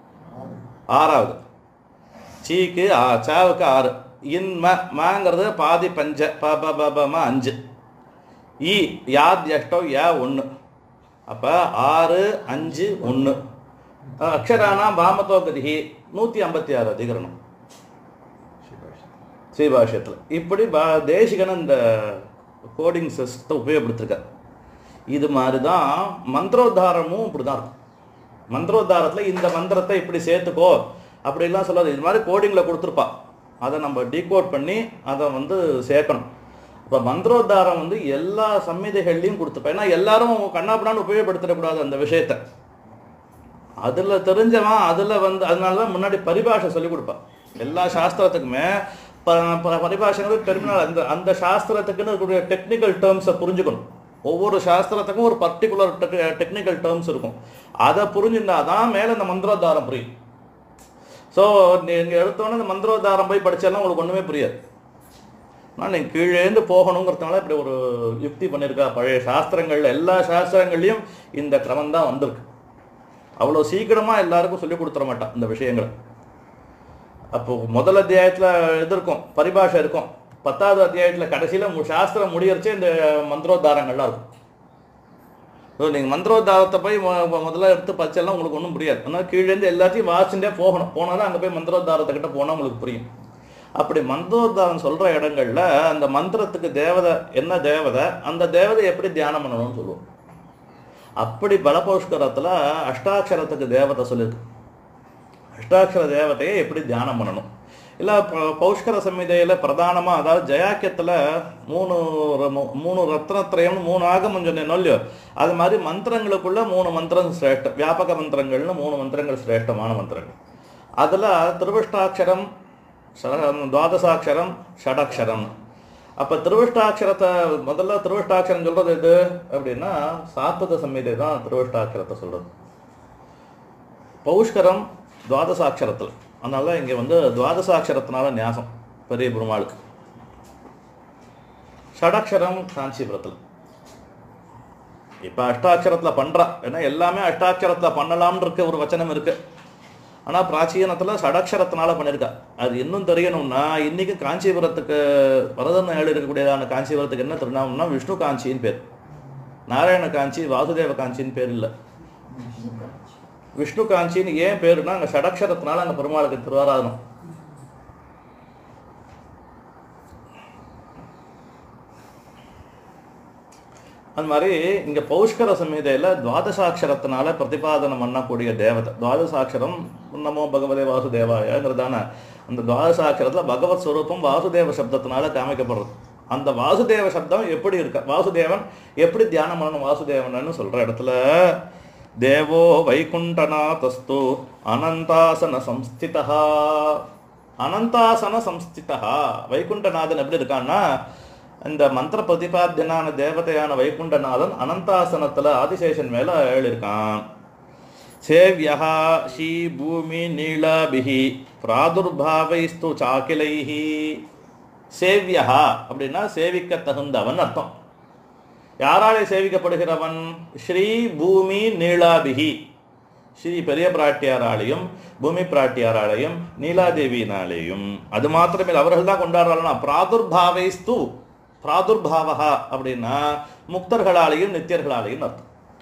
ஆறாவது சீக்கு ஆ சாவுக்கு ஆறு இன் ம மங்கிறது பாதி பஞ்ச ப ப ப ப ம அஞ்சு இ யாத் எஷ்டோ யா ஒன்று அப்போ ஆறு அஞ்சு ஒன்று அக்ஷரானாம் பாமதோ கதிகி நூற்றி ஐம்பத்தி ஆறு அதிகரணம் ஸ்ரீபாஷ்யத்தில் இப்படி பா தேசிகன் இந்த கோடிங் சிஸ்டத்தை உபயோகப்படுத்திருக்கார் இது மாதிரி தான் மந்திரோத்தாரமும் இப்படி தான் இருக்கும் மந்திரோத்தாரத்தில் இந்த மந்திரத்தை இப்படி சேர்த்துக்கோ அப்படிலாம் சொல்லாது இது மாதிரி கோடிங்கில் கொடுத்துருப்பா அதை நம்ம டீகோட் பண்ணி அதை வந்து சேர்க்கணும் இப்போ மந்திரோத்தாரம் வந்து எல்லா சம்மிதைகள்லையும் கொடுத்துருப்பா ஏன்னா எல்லாரும் கண்ணாப்படான்னு உபயோகப்படுத்திடக்கூடாது அந்த விஷயத்தை அதில் தெரிஞ்சவன் அதில் வந்து அதனால தான் முன்னாடி பரிபாஷை சொல்லி கொடுப்பான் எல்லா சாஸ்திரத்துக்குமே ப ப- பரிபாஷைங்கிறது டெர்மினல் அந்த அந்த சாஸ்திரத்துக்குன்னு இருக்கக்கூடிய டெக்னிக்கல் டேர்ம்ஸை புரிஞ்சுக்கணும் ஒவ்வொரு சாஸ்திரத்துக்கும் ஒரு பர்டிகுலர் டெக்னிக்கல் டேர்ம்ஸ் இருக்கும் அதை புரிஞ்சுருந்தா தான் மேலே இந்த மந்திரோத்தாரம் புரியும் ஸோ நீங்கள் எடுத்தோன்னே இந்த மந்திரோத்தாரம் போய் படிச்சாலும் உங்களுக்கு ஒன்றுமே புரியாது ஆனால் நீங்கள் கீழேந்து போகணுங்கிறதுனால இப்படி ஒரு யுக்தி பண்ணியிருக்கா பழைய சாஸ்திரங்கள்ல எல்லா சாஸ்திரங்கள்லையும் இந்த கிரமம் தான் வந்திருக்கு அவ்வளோ சீக்கிரமாக எல்லாருக்கும் சொல்லி கொடுத்துட மாட்டான் இந்த விஷயங்களை அப்போ முதல் அத்தியாயத்தில் இது இருக்கும் பரிபாஷை இருக்கும் பத்தாவது அத்தியாயத்தில் கடைசியில் சாஸ்திரம் முடியறச்சே இந்த மந்திரோத்தாரங்கள்லாம் இருக்கும் ஸோ நீங்கள் மந்திரோத்தாரத்தை போய் மொ- மொ- முதல்ல எடுத்து பச்செல்லாம் உங்களுக்கு ஒன்றும் புரியாது ஆனால் கீழேருந்து எல்லாத்தையும் வாசிச்சுட்டே போகணும் போனால் தான் அங்கே போய் மந்திரோத்தாரத்துக்கிட்ட போனால் உங்களுக்கு புரியும் அப்படி மந்திரோத்தாரம் சொல்கிற இடங்கள்ல அந்த மந்திரத்துக்கு தேவதை என்ன தேவதை அந்த தேவதை எப்படி தியானம் பண்ணணும்னு சொல்லுவோம் அப்படி பலபௌஷ்கரத்தில் அஷ்டாட்சரத்துக்கு தேவதை சொல்லியிருக்கு அஷ்டாட்சர தேவதையை எப்படி தியானம் பண்ணணும் இல்லை பௌஷ்கர சம்மிதையில் பிரதானமாக அதாவது ஜயாக்கியத்தில் மூணு ர- மூ- மூணு ரத்னத்ரயம்னு மூணு ஆகமம் சொன்னேன் இல்லையோ அது மாதிரி மந்திரங்களுக்குள்ள மூணு மந்திரம் சிரேஷ்டம் வியாபக மந்திரங்கள்னு மூணு மந்திரங்கள் சிரேஷ்டமான மந்திரங்கள் அதில் திருவிஷ்டாட்சரம் சர- துவாதசாட்சரம் ஷடாட்சரம் அப்போ திருவிஷ்டாட்சரத்தை முதல்ல திருவிஷ்டாட்சரம் சொல்கிறது எது அப்படின்னா சாத்வத சம்மிதை தான் திருவிஷ்டாட்சரத்தை சொல்கிறது பௌஷ்கரம் துவாதசாட்சரத்தில் அதனால இங்கே வந்து துவாதசாட்சரத்தினால ஞாசம் பெரிய பெருமாளுக்கு ஷடாட்சரம் காஞ்சிபுரத்தில் இப்போ அஷ்டாட்சரத்தில் பண்ணுறா ஏன்னா எல்லாமே அஷ்டாட்சரத்தில் பண்ணலாம்னு இருக்க ஒரு வச்சனம் இருக்கு ஆனால் பிராச்சீனத்தில் சடாட்சரத்தினால பண்ணியிருக்கா அது இன்னும் தெரியணும்னா இன்னைக்கு காஞ்சிபுரத்துக்கு வரதன் ஏழு இருக்கக்கூடியதான காஞ்சிபுரத்துக்கு என்ன திருநாமம்னா விஷ்ணு காஞ்சின்னு பேர் நாராயண காஞ்சி வாசுதேவ காஞ்சின்னு பேர் இல்லை விஷ்ணு காஞ்சின்னு ஏன் பேருனா அங்கே ஷடக்ஷரத்தினால அங்கே பெருமாளுக்கு திருவாராதனம் அது மாதிரி இங்கே பௌஷ்கர சம்ஹிதையில் துவாதசாட்சரத்தினால பிரதிபாதனம் பண்ணக்கூடிய தேவதை துவாதசாட்சரம் நமோ பகவதே வாசுதேவாயங்கிறதான அந்த துவாதசாட்சரத்தில் பகவத் ஸ்வரூபம் வாசுதேவ சப்தத்தினால காமிக்கப்படுறது அந்த வாசுதேவ சப்தம் எப்படி இருக்க வாசுதேவன் எப்படி தியானம் பண்ணணும் வாசுதேவன்னு சொல்கிற இடத்துல தேவோ வைகுண்டநாதஸ்து அனந்தாசன சம்ஸ்திதா அனந்தாசன சம்ஸ்திதா வைகுண்டநாதன் எப்படி இருக்கான்னா இந்த மந்திர பிரதிபாத்தியனான தேவதையான வைகுண்டநாதன் அனந்தாசனத்துல ஆதிசேஷன் மேல எழுதியிருக்கான் சேவியா ஸ்ரீ பூமி நீளாபிஹி பிராதுர்பாவைஸ்து சாக்கிலைஹி சேவியா அப்படின்னா சேவிக்க தகுந்தவன் அர்த்தம் யாராலே சேவிக்கப்படுகிறவன் ஸ்ரீ பூமி நீளாபிகி ஸ்ரீ பெரிய பிராட்டியாராலையும் பூமி பிராட்டியாராலையும் நீலாதேவியினாலேயும் அது மாத்திரமே அவர்கள் தான் கொண்டாடுறாங்கன்னா பிராதுர்பாவைஸ்து பிராதுர்பாவா அப்படின்னா முக்தர்களாலேயும் நித்தியர்களாலேயும் அர்த்தம்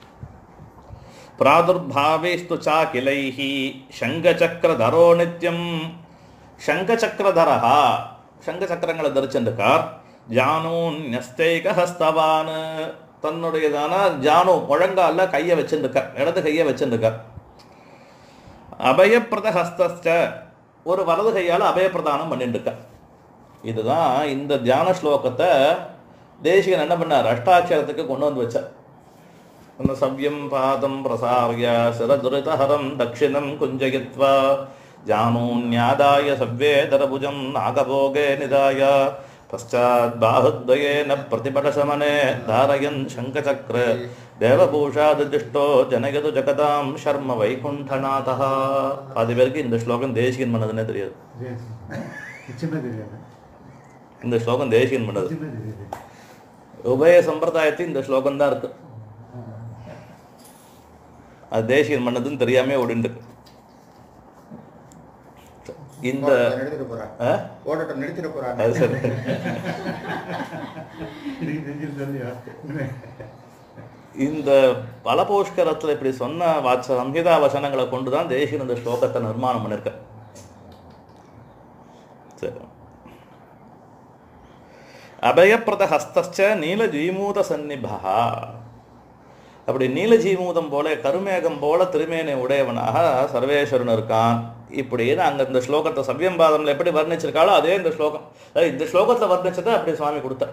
பிராதுர்பாவேஸ்து சாக்கிலைஹி சங்கச்சக்கரதரோ நித்யம் சங்கச்சக்கரதரஹா சங்கச்சக்கரங்களை தரிச்சிருக்கார் ஜானூன் நஸ்தைக ஹஸ்தவான் தன்னுடையதான ஜானு முழங்கால கையை வச்சிருக்கார் இடது கையை வச்சிருக்கார் அபயப்பிரத ஹஸ்தஸ்ட ஒரு வலது கையால் அபயப்பிரதானம் பண்ணிட்டு இருக்கார் இதுதான் இந்த தியான ஸ்லோகத்தை தேசிகன் என்ன பண்ணார் அஷ்டாட்சரத்துக்கு கொண்டு வந்து வச்சார் அந்த சவ்யம் பாதம் பிரசாரிய சிரதுரிதஹரம் தட்சிணம் குஞ்சயித்வா ஜானூன்யாதாய சவ்வேதரபுஜம் நாகபோகே நிதாய பశ్చాத் பாகுத்வயேன பிரதிபடசமனே தாரயன் சங்கசக்ர தேவபூஷாதிஷ்டோ ஜனகது ஜகதாம் ஷர்ம வைகுண்டநாதா பாதி பேருக்கு இந்த ஸ்லோகம் தேசிகன் பண்ணதுன்னே தெரியாது நிச்சயமா தெரியாது இந்த ஸ்லோகம் தேசிகன் பண்ணது நிச்சயமா தெரியாது உபய சம்பிரதாயத்தில் இந்த ஸ்லோகம் தான் இருக்கு அது தேசிகன் பண்ணதுன்னு தெரியாம ஓடிண்டு இருக்கு. இந்த நிறுத்திட்டு போறான் ஆ? ஓடட்டம் நிறுத்திட்டு போறான் அது சரி எனக்கு தெரிஞ்சிருந்தா இந்த பலபோஷ்கரத்தில் இப்படி சொன்ன வாச்ச சம்ஹிதா வசனங்களை கொண்டு தான் தேசிகன் இந்த ஸ்லோகத்தை நிர்மாணம் பண்ணிருக்க சரி அபயப்பிரத ஹஸ்தச்ச நீலஜீமூத சந்நிபா அப்படி நீலஜீமூதம் போல கருமேகம் போல திருமேனி உடையவனாக சர்வேஸ்வரன் இருக்கான் இப்படின்னு அங்க இந்த ஸ்லோகத்தை சவ்யம்பாதம்ல எப்படி வர்ணிச்சிருக்காளோ அதே இந்த ஸ்லோகம் அதாவது இந்த ஸ்லோகத்துல வர்ணிச்சதை அப்படி சுவாமி கொடுத்தார்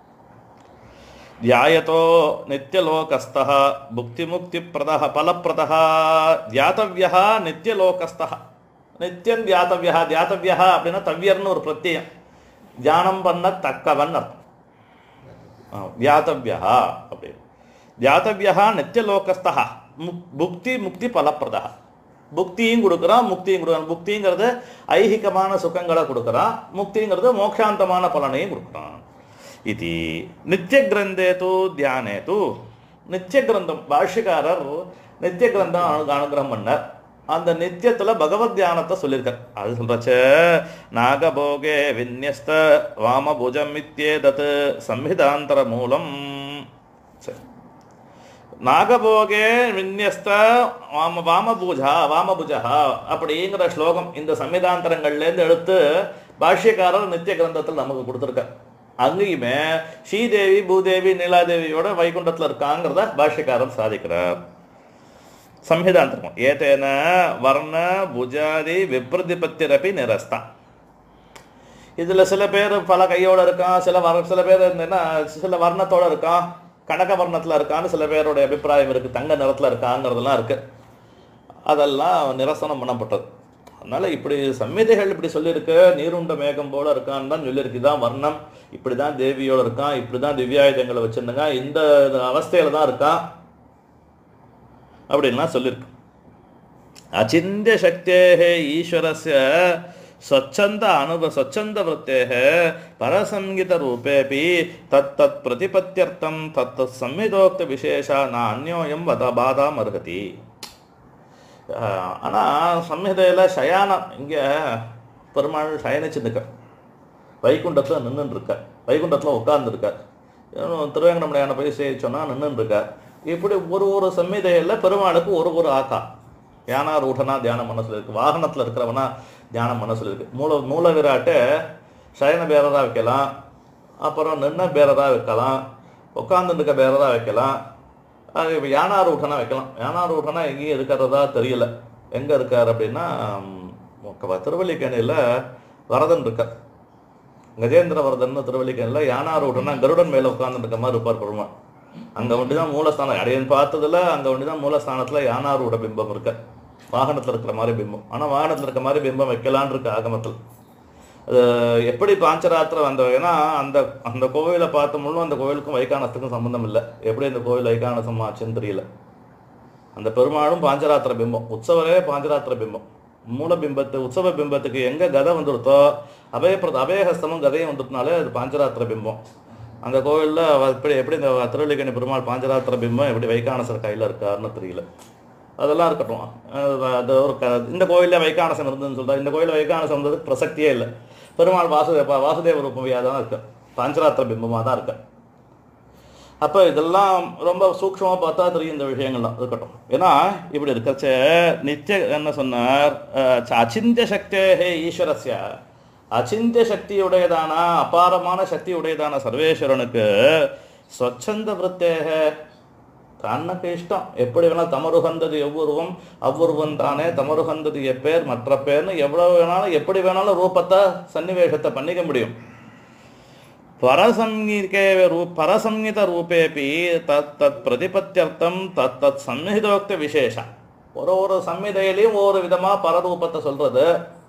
ध्यायतो नित्यलोकस्थः भुक्तिमुक्तिप्रदः फलप्रदः தியாத்தவியா நித்தியலோகஸ்தः நித்தியம் தியாத்தவியா தியாத்தவியா அப்படின்னா தவ்யர்னு ஒரு பிரத்யம் தியானம் பண்ண தக்கவன் அர்த்தம் ஆ, தியாத்தவியா அப்படி தியாத்தவியா நித்தியலோகஸ்தः மு- புக்தி முக்தி பலப்பிரதா புக்தியும் கொடுக்குறான் முக்தியும் கொடுக்குறான் புக்திங்கிறது ஐහිகமான சுகங்களை கொடுக்குறான் முக்திங்கிறது மோக்ஷாந்தமான பலனையும் கொடுக்குறான் இது நித்திய கிரந்தே தூ தியானே தூ நித்திய கிரந்தம் பாஷ்யக்காரர் நித்திய கிரந்தம் அனு அனுகிரகம் பண்ணார் அந்த நித்தியத்துல பகவத் தியானத்தை சொல்லியிருக்கார் அது சொல்றச்ச நாகபோகே விநியஸ்த வாமபுஜம் இத்தியேதத் சம்ஹிதாந்தர மூலம் சரி நாகபோகே விநியஸ்த வாம வாமபூஜா வாமபுஜா அப்படிங்கிற ஸ்லோகம் இந்த சம்மிதாந்தரங்கள்லேருந்து எடுத்து பாஷ்யக்காரர் நித்திய கிரந்தத்தில் நமக்கு கொடுத்துருக்கார் அங்கேயுமே ஸ்ரீதேவி பூதேவி நீலாதேவியோட வைகுண்டத்தில் இருக்காங்கிறத பாஷ்யக்காரர் சாதிக்கிறார் சம்ஹிதாந்தரம் ஏதேன வர்ண புஜாதி விப்ரதிபத்திரப்பி நிரஸ்தா இதுல சில பேர் பல கையோட இருக்கான் சில வர சில பேர் என்ன சில வர்ணத்தோட இருக்கான் கனக வர்ணத்துல இருக்கான்னு சில பேருடைய அபிப்பிராயம் இருக்கு தங்க நிறத்துல இருக்காங்கிறதெல்லாம் இருக்கு அதெல்லாம் நிரசனம் பண்ணப்பட்டது அதனால இப்படி சம்மிதைகள் இப்படி சொல்லியிருக்கு நீருண்ட மேகம் போல இருக்கான்னு தான் சொல்லியிருக்கு இதான் வர்ணம் இப்படிதான் தேவியோட இருக்கான் இப்படிதான் திவ்யாயுதங்களை வச்சிருந்தாங்க இந்த அவஸ்தையில தான் இருக்கான் அப்படின்லாம் சொல்லியிருக்கு அச்சிந்திய சக்தேः ஈஸ்வரस्य स्वच्छन्द अनुभव स्वच्छन्दवृत्तेः परसंहितरूपेऽपि तत्तत् प्रतिपत्त्यर्थं तत्तत् संहितोक्तविशेषा न अन्योयं वद बाधाम् अर्हति ஆனால் சம்ஹிதையில் சயானம் இங்கே பெருமாள் சயனிச்சுருக்க வைகுண்டத்தில் நின்றுன்னு இருக்கார் வைகுண்டத்தில் உட்கார்ந்துருக்கார் திருவேங்கடமுடையான போய் செய்ய சொன்னால் நின்றுன்னு இருக்கார் இப்படி ஒரு ஒரு சம்மிதையில் பெருமாளுக்கு ஒரு ஒரு ஆக்கா யானா ரூடனா தியானம் மனசில் இருக்கு வாகனத்தில் இருக்கிறவனா தியானம் மனசில் இருக்கு மூல மூல விராட்டை சயன பேரராக வைக்கலாம் அப்புறம் நின்ன பேரராக வைக்கலாம் உட்காந்துட்டு இருக்க பேரராக வைக்கலாம் அது இப்போ யானா ரூட்டனா வைக்கலாம் யானா ரூட்டனா எங்கேயும் இருக்கிறதா தெரியல எங்கே இருக்கார் அப்படின்னா ம், திருவல்லிக்கேணியில் வரதன் இருக்கார் கஜேந்திர வரதன் திருவல்லிக்கேணியில் யானா ரூட்டனா கருடன் மேலே உட்கார்ந்துட்டு இருக்க மாதிரி இருப்பார் பெருமாள் அங்கே ஒண்டி தான் மூலஸ்தானம் அடையன் பார்த்ததுல அங்கே ஒண்டி தான் மூலஸ்தானத்தில் யானாரூட பிம்பம் இருக்கு வாகனத்தில் இருக்கிற மாதிரி பிம்பம் ஆனால் வாகனத்தில் இருக்க மாதிரி பிம்பம் வைக்கலான்னு இருக்கு ஆகமத்தில் அது எப்படி பாஞ்சராத்திரம் வந்த ஏன்னா அந்த அந்த கோவிலை பார்த்த முள்ளும் அந்த கோவிலுக்கும் வைகானத்துக்கும் சம்பந்தம் இல்லை எப்படி இந்த கோவில் வைகானசம் ஆச்சுன்னு தெரியல அந்த பெருமாளும் பாஞ்சராத்திர பிம்பம் உற்சவரே பாஞ்சராத்திர பிம்பம் மூல பிம்பத்து உற்சவ பிம்பத்துக்கு எங்க கதை வந்துருத்தோ அபயப்பிரத அபயஹஸ்தமும் கதையும் வந்துட்டனாலே அது பாஞ்சராத்திர பிம்பம் அந்த கோவிலில் எப்படி எப்படி இந்த திருவள்ளிக்கணி பெருமாள் பாஞ்சராத்திர பிம்பம் எப்படி வைகானசர் கையில் இருக்காருன்னு தெரியல அதெல்லாம் இருக்கட்டும் அது அது ஒரு க இந்த கோயிலில் வைகானசம் இருந்ததுன்னு சொல்றா இந்த கோயிலில் வைகானசம் இருந்ததுக்கு பிரசக்தியே இல்லை பெருமாள் வாசுதேவ வாசுதேவ ரூபமையாக தான் இருக்கு பாஞ்சராத்திர பிம்பமாக தான் இருக்கு அப்போ இதெல்லாம் ரொம்ப சூக்ஷ்மமாக பார்த்தா தெரியும் இந்த விஷயங்கள்லாம் இருக்கட்டும் ஏன்னா இப்படி இருக்கச்ச நித்திய என்ன சொன்னார் அஹ், அச்சிந்திய சக்தேஹே ஈஸ்வரஸ்ய அச்சிந்திய சக்தியுடையதான அபாரமான சக்தியுடையதான சர்வேஸ்வரனுக்கு ஸ்வச்சந்த விருத்தேக தனக்கு இஷ்டம் எப்படி வேணாலும் தமருகந்தது எவ்வுருவம் அவ்வுருவம் தானே தமருகந்தது எப்பேர் மற்ற பேர்னு எவ்வளவு வேணாலும் எப்படி வேணாலும் ரூபத்தை சன்னிவேஷத்தை பண்ணிக்க முடியும் பரசங்கீகே ரூ பரசம்ஹித ரூபேபி தத் தத் பிரதிபத்தியர்த்தம் தத் தத் சந்நிதோக்த விசேஷ ஒரு ஒரு சம்மிதையிலையும் ஒவ்வொரு விதமாக பரரூபத்தை சொல்றது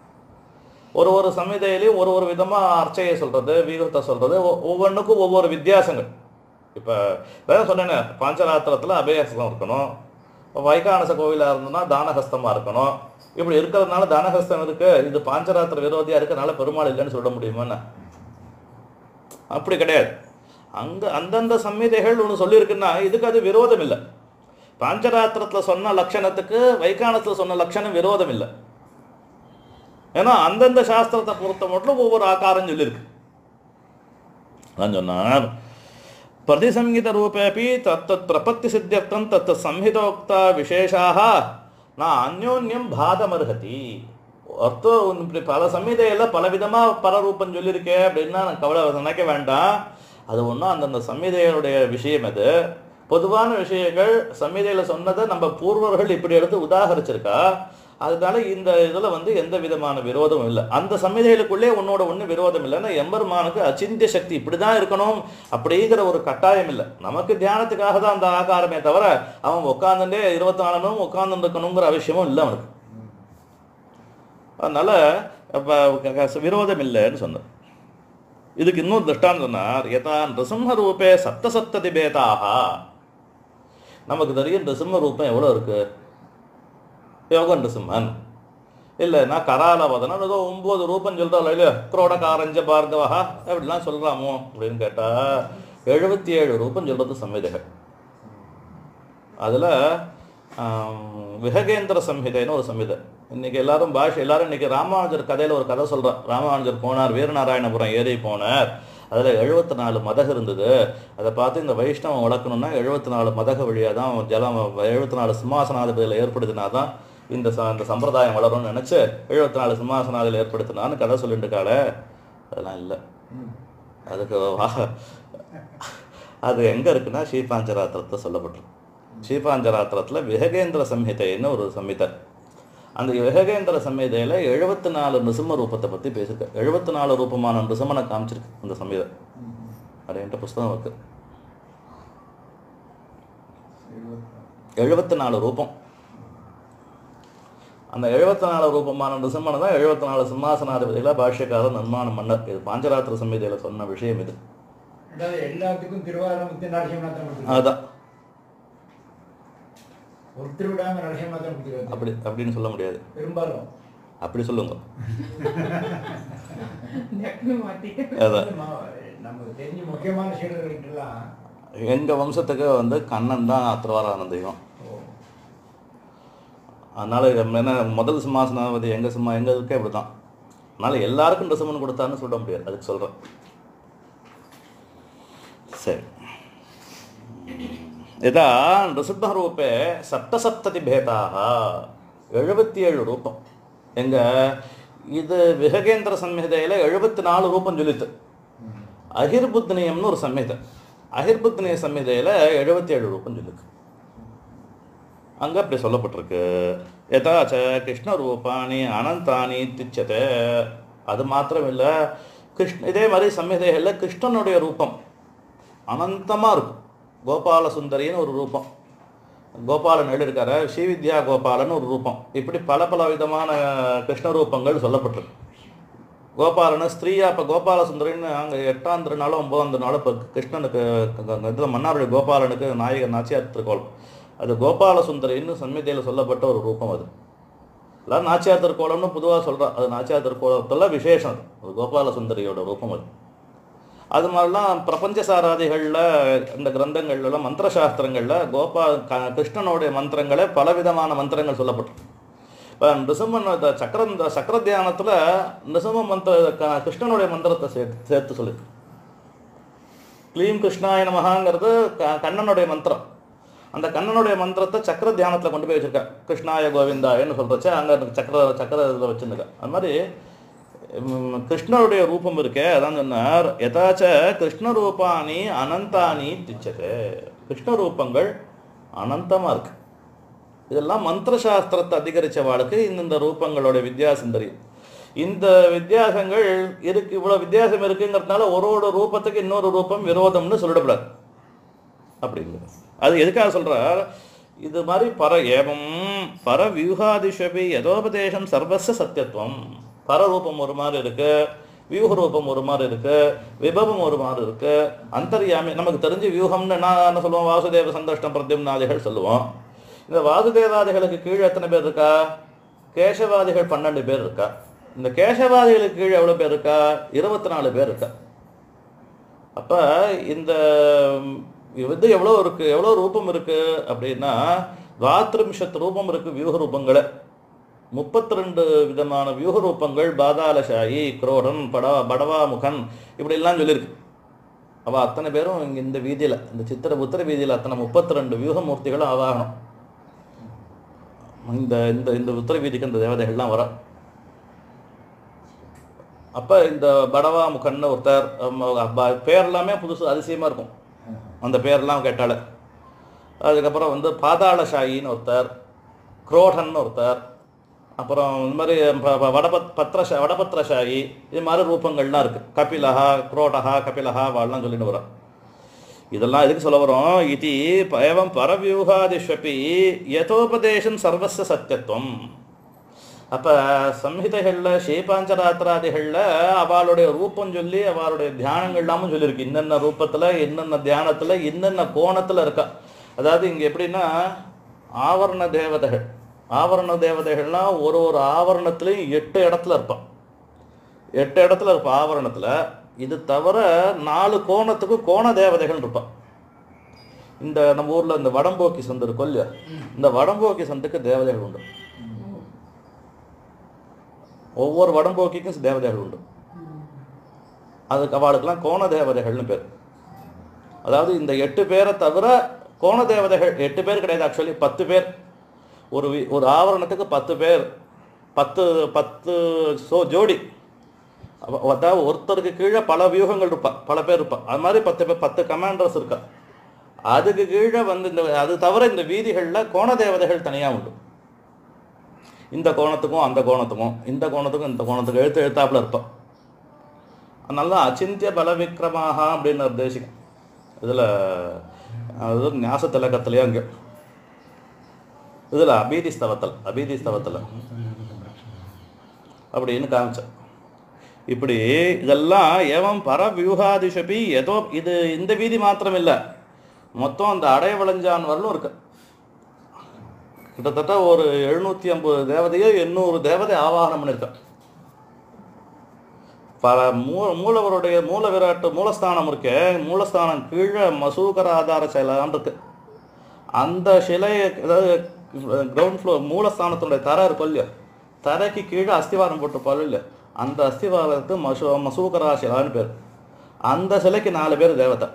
ஒரு ஒரு சம்மிதையிலையும் ஒரு ஒரு விதமாக அர்ச்சையை சொல்றது வீகத்தை சொல்றது ஒ- ஒவ்வொன்றுக்கும் ஒவ்வொரு வித்தியாசங்கள் இப்போ வேறு சொன்னேனே பாஞ்சராத்திரத்தில் அபயஹஸ்தம் இருக்கணும் இப்போ வைகானச கோவிலாக இருந்ததுன்னா தானஹஸ்தமாக இருக்கணும் இப்படி இருக்கிறதுனால தானஹஸ்தம் இருக்கு இது பாஞ்சராத்திர விரோதியாக இருக்கறனால பெருமாள் இல்லைன்னு சொல்ல முடியுமா என்ன? அப்படி கிடையாது அங்க அந்தந்த சம்மிதைகள் ஒன்று சொல்லியிருக்குன்னா இதுக்கு அது விரோதம் இல்லை பாஞ்சராத்திரத்தில் சொன்ன லட்சணத்துக்கு வைகானத்தில் சொன்ன லட்சணம் விரோதம் இல்லை ஏன்னா அந்தந்த சாஸ்திரத்தை பொறுத்த மட்டும் ஒவ்வொரு ஆக்காரம் சொல்லியிருக்கு நான் சொன்னார் प्रतिसंहितरूपेऽपि तत्तत् प्रपत्तिसिद्ध्यर्थं तत् संहितोक्ता विशेषाः न அந்யோன்யம் பாதமர்ஹதி அர்த்தம் இப்படி பல சம்ஹிதையில் பல விதமாக பரரூபம் சொல்லியிருக்கே அப்படின்னா நான் கவலை நினைக்க வேண்டாம் அது ஒன்றும் அந்தந்த சம்ஹிதைகளுடைய விஷயம் அது பொதுவான விஷயங்கள் சம்ஹிதையில் சொன்னதை நம்ம பூர்வர்கள் இப்படி எடுத்து உதாகரிச்சிருக்கா அதனால இந்த இதில் வந்து எந்த விதமான விரோதமும் இல்லை அந்த சம்ஹிதைகளுக்குள்ளே உன்னோட ஒன்று விரோதம் இல்லைன்னா எம்பெருமானுக்கு அச்சிந்திய சக்தி இப்படி தான் இருக்கணும் அப்படிங்கிற ஒரு கட்டாயம் இல்லை நமக்கு தியானத்துக்காக தான் அந்த ஆகாரமே தவிர அவன் உட்காந்துட்டே இருபத்தி நாலு மணி உட்கார்ந்து இருக்கணுங்கிற அவசியமும் இல்லை அவனுக்கு அதனால அப்ப க- க- விரோதம் இல்லைன்னு சொன்னார் இதுக்கு இன்னொரு திருஷ்டாந்தம் சொன்னார் யதா நிருசிம்ம ரூபே சப்த சப்ததி பேதாக நமக்கு தெரியும் நிருசிம்ம ரூபம் எவ்வளோ இருக்கு யோக நிருசிம்மன் இல்லைன்னா கராலவதனம் ஏதோ ஒன்பது ரூபம் சொல்கிறாள் இல்லையா குரோடகாரஞ்ச பார்கவா அப்படிலாம் சொல்கிறாமோ அப்படின்னு கேட்டால் எழுபத்தி ஏழு ரூபம் சொல்கிறது சம்ஹிதைகள் அதில் விஹகேந்திர சம்ஹிதைன்னு ஒரு சம்ஹிதை இன்னைக்கு எல்லாரும் பாஷை எல்லாரும் இன்னைக்கு ராமானுஜர் கதையில் ஒரு கதை சொல்கிறான் ராமானுஜர் போனார் வீரநாராயணபுரம் ஏறி போனார் அதில் எழுபத்தி நாலு மதகு இருந்தது அதை பார்த்து இந்த வைஷ்ணவம் வளர்க்கணும்னா எழுபத்தி நாலு மதக வழியாக தான் ஜலம் எழுபத்தி நாலு சிம்மாசனாதிபதியில் ஏற்படுத்தினா தான் இந்த ச இந்த சம்பிரதாயம் வளரும்னு நினச்சி எழுபத்தி நாலு சிம்மாசனாதில் ஏற்படுத்தினான்னு கதை சொல்லிட்டு இருக்காளே அதெல்லாம் இல்லை அதுக்கு வா- அது எங்கே இருக்குன்னா ஸ்ரீபாஞ்சராத்திரத்தை சொல்லப்பட்டிருக்கு ஸ்ரீபாஞ்சராத்திரத்தில் விஹகேந்திர சம்ஹிதைன்னு ஒரு சம்ஹிதை அந்த விஹகேந்திர சம்ஹிதையில் எழுபத்தி நாலு நிருசிம்ம ரூபத்தை பற்றி பேசியிருக்கு எழுபத்தி நாலு ரூபமான நிருசிம்மனை காமிச்சிருக்கு அந்த சம்ஹிதை அது என்கிட்ட புஸ்தகம் இருக்கு எழுபத்தி நாலு ரூபம் அந்த எழுபத்தி நாலு ரூபமான நிருசிம்மனை தான் எழுபத்தி நாலு சிம்மாசனாதிபதியில் பாஷ்யக்காரர் நிர்மாணம் மன்னர் இது பாஞ்சராத்திர சம்ஹிதையில் சொன்ன விஷயம் இது அதாவது எல்லாத்துக்கும் திருவாரூரமுத்து நரசிம்மநாதன் கொடுத்துருக்காரு. அதுதான் ஒருத்தர் விடாம நரசிம்மநாதன் கொடுத்துருக்காரு. அப்படி அப்படின்னு சொல்ல முடியாது பெரும்பாலும் அப்படி சொல்லுங்க மாட்டிக்க அதான் நம்ம- நமக்கு தெரிஞ்ச முக்கியமான சீடர்கள்ட்டெல்லாம் எங்கள் வம்சத்துக்கு வந்து கண்ணன் தான் அத்திரவாரான தெய்வம் அதனால நம்ம என்ன முதல் சிம்மாசனாபதி எங்கள் சிம்மா எங்களுக்கு அப்படி தான் அதனால எல்லாருக்கும் டிசமன் கொடுத்தான்னு சொல்ல முடியாது அதுக்கு சொல்கிறேன் சரி இதா நிருசிம்மரூபே சப்தசப்ததி பேதாக எழுபத்தி ஏழு ரூபம் எங்க இது விஹகேந்திர சம்ஹிதையில் எழுபத்தி நாலு ரூபம் சொல்லித்து அகிர்புத்னியம்னு ஒரு சம்ஹிதை அகிர்புத்னிய சம்ஹிதையில் எழுபத்தி ஏழு ரூபம் சொல்லுது அங்கே அப்படி சொல்லப்பட்டிருக்கு யதாச்ச கிருஷ்ண ரூபாணி அனந்தானி திச்சதே அது மாத்திரம் இல்லை கிருஷ்ண இதே மாதிரி சம்ஹிதைகளில் கிருஷ்ணனுடைய ரூபம் அனந்தமாக இருக்கும் கோபால சுந்தரின்னு ஒரு ரூபம் கோபாலன் எழுதியிருக்காரு ஸ்ரீவித்யா கோபாலன் ஒரு ரூபம் இப்படி பல பல விதமான கிருஷ்ண ரூபங்கள் சொல்லப்பட்டிருக்கு கோபாலனை ஸ்திரீயா இப்போ கோபால சுந்தரின்னு அங்கே எட்டாம் திருநாளும் ஒன்பதாம் திருநாளும் இப்போ கிருஷ்ணனுக்கு இதில் மன்னாருடைய கோபாலனுக்கு நாயகர் நாச்சியார் திருக்கோலம் அது கோபால சுந்தரின்னு சம்மிதையில் சொல்லப்பட்ட ஒரு ரூபம் அது எல்லாம் நாச்சியார் திருக்கோலம்னு பொதுவாக சொல்கிறா அது நாச்சியார் திருக்கோலத்தில் விசேஷம் அது அது கோபால சுந்தரியோட ரூபம் அது அது மாதிரிலாம் பிரபஞ்ச சாராதிகளில் இந்த கிரந்தங்கள்ல மந்திர சாஸ்திரங்களில் கோபா க- கிருஷ்ணனுடைய மந்திரங்களே பலவிதமான மந்திரங்கள் சொல்லப்பட்டிருக்கு இப்போ நிருசிம்மன் இந்த சக்கர இந்த சக்கர தியானத்தில் நிருசிம்ம மந்திர க- கிருஷ்ணனுடைய மந்திரத்தை சேர்த்து சேர்த்து சொல்லி க்ளீம் கிருஷ்ணாய நமகாங்கிறது க- கண்ணனுடைய மந்திரம் அந்த கண்ணனுடைய மந்திரத்தை சக்கர தியானத்தில் கொண்டு போய் வச்சிருக்கேன் கிருஷ்ணாய கோவிந்தாயன்னு சொல்கிறச்ச அங்கே சக்கர சக்கர இதில் வச்சுருக்கேன் அது மாதிரி ம், கிருஷ்ணருடைய ரூபம் இருக்கே அதான் சொன்னார் யதாச்ச கிருஷ்ண ரூபாணி அனந்தானி திச்சது கிருஷ்ண ரூபங்கள் அனந்தமாக இருக்கு இதெல்லாம் மந்திர சாஸ்திரத்தை அதிகரித்தவாளுக்கு இந்தந்த ரூபங்களோட வித்தியாசம் தெரியும் இந்த வித்தியாசங்கள் இருக்கு இவ்வளோ வித்தியாசம் இருக்குங்கிறதுனால ஒரு ஒரு ரூபத்துக்கு இன்னொரு ரூபம் விரோதம்னு சொல்லிடக்கூடாது அப்படிங்கிறது அது எதுக்காக சொல்றார் இது மாதிரி பர ஏவம் பர வியூகாதிஷபி யதோபதேசம் சர்வச சத்தியத்துவம் பரரூபம் ஒரு மாதிரி இருக்கு வியூக ரூபம் ஒரு மாதிரி இருக்கு விபவம் ஒரு மாதிரி இருக்கு அந்தர்யாமி நமக்கு தெரிஞ்சு வியூகம்னு என்ன என்ன சொல்லுவோம் வாசுதேவ சந்தஷ்டம் பிரத்யும்னாதிகள் சொல்லுவோம் இந்த வாசுதேவாதிகளுக்கு கீழே எத்தனை பேர் இருக்கா கேசவாதிகள் பன்னெண்டு பேர் இருக்கா இந்த கேசவாதிகளுக்கு கீழே எவ்வளோ பேர் இருக்கா இருபத்தி நாலு பேர் இருக்கா அப்போ இந்த இது எவ்வளோ இருக்கு எவ்வளோ ரூபம் இருக்கு அப்படின்னா துவாத்ரிம்ஷத் ரூபம் இருக்கு வியூக ரூபங்களை முப்பத்தி ரெண்டு விதமான வியூக ரூபங்கள் பாதாளசாயி குரோடன் பட படவா முகன் இப்படிலாம் சொல்லியிருக்கு அவள் அத்தனை பேரும் இங்கே இந்த வீதியில் இந்த சித்திரபுத்திர வீதியில் அத்தனை முப்பத்தி ரெண்டு வியூகமூர்த்திகளும் ஆவாகணும் இந்த இந்த இந்த உத்தர வீதிக்கு இந்த தேவதைகள்லாம் வர அப்போ இந்த படவா முகன்னு ஒருத்தர் அம், அப்ப பேர் எல்லாமே புதுசு அதிசயமாக இருக்கும் அந்த பேர்லாம் கேட்டால அதுக்கப்புறம் வந்து பாதாளசாயின்னு ஒருத்தர் குரோடன்னு ஒருத்தர் அப்புறம் இந்த மாதிரி ப- ப- வடபத் பத்ரஷா வடபத்ரசாயி இது மாதிரி ரூபங்கள்லாம் இருக்குது கபிலஹா குரோடஹா கபிலஹா வாழலாம் சொல்லிட்டு வரோம் இதெல்லாம் எதுக்கு சொல்ல வரோம் இது ஏவம் பரவியூகாதிஷ்வபி யதோபதேசம் சர்வஸ்ய சத்தியத்துவம் அப்போ சம்ஹிதைகளில் ஸ்ரீபாஞ்சராத்திராதிகளில் அவளுடைய ரூபம் சொல்லி அவளுடைய தியானங்கள்லாமும் சொல்லியிருக்கு இன்னென்ன ரூபத்தில் என்னென்ன தியானத்தில் என்னென்ன கோணத்தில் இருக்கா அதாவது இங்கே எப்படின்னா ஆவரண தேவதைகள் ஆவரண தேவதைகள்லாம் ஒரு ஒரு ஆவரணத்துலேயும் எட்டு இடத்துல இருப்பான் எட்டு இடத்துல இருப்பா ஆவரணத்தில் இது தவிர நாலு கோணத்துக்கு கோண தேவதைகள் இருப்பான் இந்த நம்ம ஊரில் இந்த வடம்போக்கி சந்து இருக்கும் இல்லையா இந்த வடம்போக்கி சந்துக்கு தேவதைகள் உண்டு ஒவ்வொரு வடம்போக்கிக்கும் தேவதைகள் உண்டு அதுக்கு அவளுக்கெல்லாம் கோண தேவதைகள்னு பேர் அதாவது இந்த எட்டு பேரை தவிர கோண தேவதைகள் எட்டு பேர் கிடையாது ஆக்சுவலி பத்து பேர் ஒரு வி- ஒரு ஆவரணத்துக்கு பத்து பேர் பத்து பத்து சோ ஜோடி அவ- அதாவது ஒருத்தருக்கு கீழே பல வியூகங்கள் இருப்பா பல பேர் இருப்பா அது மாதிரி பத்து பேர் பத்து கமாண்டர்ஸ் இருக்கா அதுக்கு கீழே வந்து இந்த அது தவிர இந்த வீதிகளில் கோண தேவதைகள் தனியாக உண்டு இந்த கோணத்துக்கும் அந்த கோணத்துக்கும் இந்த கோணத்துக்கும் இந்த கோணத்துக்கும் எழுத்து எழுத்தாப்புல இருப்பான் அதனால அச்சிந்திய பல விக்ரமாக அப்படின்னு நிர்தேசிக்கும் இதில் அது ஞாச திலக்கத்துலேயே அங்கே இதில் அபீதி ஸ்தவத்தல் அபீதி ஸ்தவத்தில் அப்படின்னு காமிச்சேன் இப்படி இதெல்லாம் ஏவம் பர வியூகாதிஷபி ஏதோ இது இந்த வீதி மாத்திரம் இல்லை மொத்தம் அந்த அடைய விளைஞ்சான் வரலும் இருக்கு கிட்டத்தட்ட ஒரு எழுநூற்றி ஐம்பது தேவதையோ எண்ணூறு தேவதை ஆவாகனம் பண்ணியிருக்கேன் பல மூ மூலவருடைய மூல விராட்டு மூலஸ்தானம் இருக்கு மூலஸ்தானம் கீழே மசூகர ஆதார சிலான் இருக்கு அந்த சிலையை அதாவது கிரவுண்ட் ஃப்ளோர் மூலஸ்தானத்துடைய தரை இருக்கும் இல்லையா தரைக்கு கீழே அஸ்திவாரம் போட்டிருப்பாள் இல்லையா அந்த அஸ்திவாரத்துக்கு மசூ மசூகரா சிலான்னு பேர் அந்த சிலைக்கு நாலு பேர் தேவதை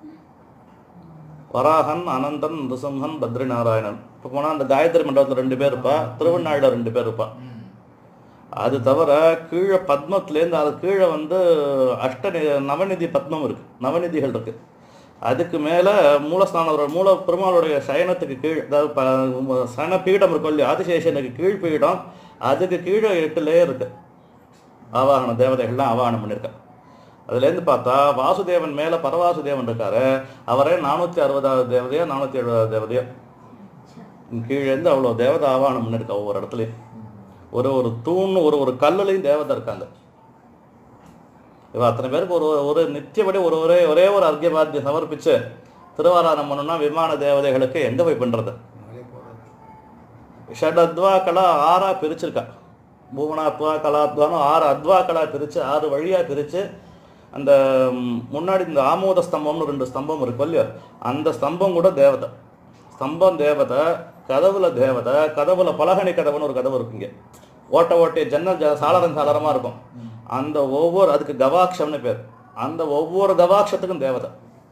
வராகன் அனந்தன் நிருசிம்ஹன் பத்ரிநாராயணன் இப்போ போனால் அந்த காயத்ரி மண்டபத்தில் ரெண்டு பேர் இருப்பா திருவண்ணாழியில் ரெண்டு பேர் இருப்பா அது தவிர கீழே பத்மத்துலேருந்து அது கீழே வந்து அஷ்ட நி- நவநிதி பத்மம் இருக்கு நவநிதிகள் இருக்கு அதுக்கு மேலே மூலஸ்தானம் மூல பெருமாளுடைய சயனத்துக்கு கீழ் அதாவது ப- சயன பீடம் இருக்கும் இல்லையா ஆதிசேஷனுக்கு கீழ் பீடம் அதுக்கு கீழே எட்டு லேயர் இருக்கு ஆவாகன தேவதைகள்லாம் ஆவாகனம் பண்ணியிருக்கா அதுலேருந்து பார்த்தா வாசுதேவன் மேலே பரவாசுதேவன் இருக்காரு அவரே நானூற்றி அறுபதாவது தேவதையோ நானூற்றி எழுபதாவது தேவதையோ கீழேருந்து அவ்வளோ தேவதை ஆவாகனம் பண்ணியிருக்கா ஒவ்வொரு இடத்துலையும் ஒரு ஒரு தூண் ஒரு ஒரு கல்லுலையும் தேவதை இருக்காங்க இவ அத்தனை பேருக்கு ஒரு ஒரு நித்தியப்படி ஒரு ஒரே ஒரே ஒரு அர்க்கியபாத்தியம் சமர்ப்பிச்சு திருவாராதனம் பண்ணணும்னா விமான தேவதைகளுக்கு எங்கே போய் பண்ணுறது ஷட் அத்வாக்களா ஆறா பிரிச்சிருக்கா பூவனாத்வா கலாத்வான்னு ஆறு அத்வாக்களா பிரித்து ஆறு வழியாக பிரித்து அந்த ம், முன்னாடி இந்த ஆமோத ஸ்தம்பம்னு ரெண்டு ஸ்தம்பம் இருக்கும் இல்லையா அந்த ஸ்தம்பம் கூட தேவதை ஸ்தம்பம் தேவதை கதவுல தேவதை கதவுல பலகனி கதவுன்னு ஒரு கதவு இருக்குங்க ஓட்ட ஓட்டிய ஜன்னல் ஜ சாளரம் சாளரமாக இருக்கும் அந்த ஒவ்வொரு அதுக்கு கவாக்ஷம்னு பேர் அந்த ஒவ்வொரு கவாக்ஷத்துக்கும் தேவதை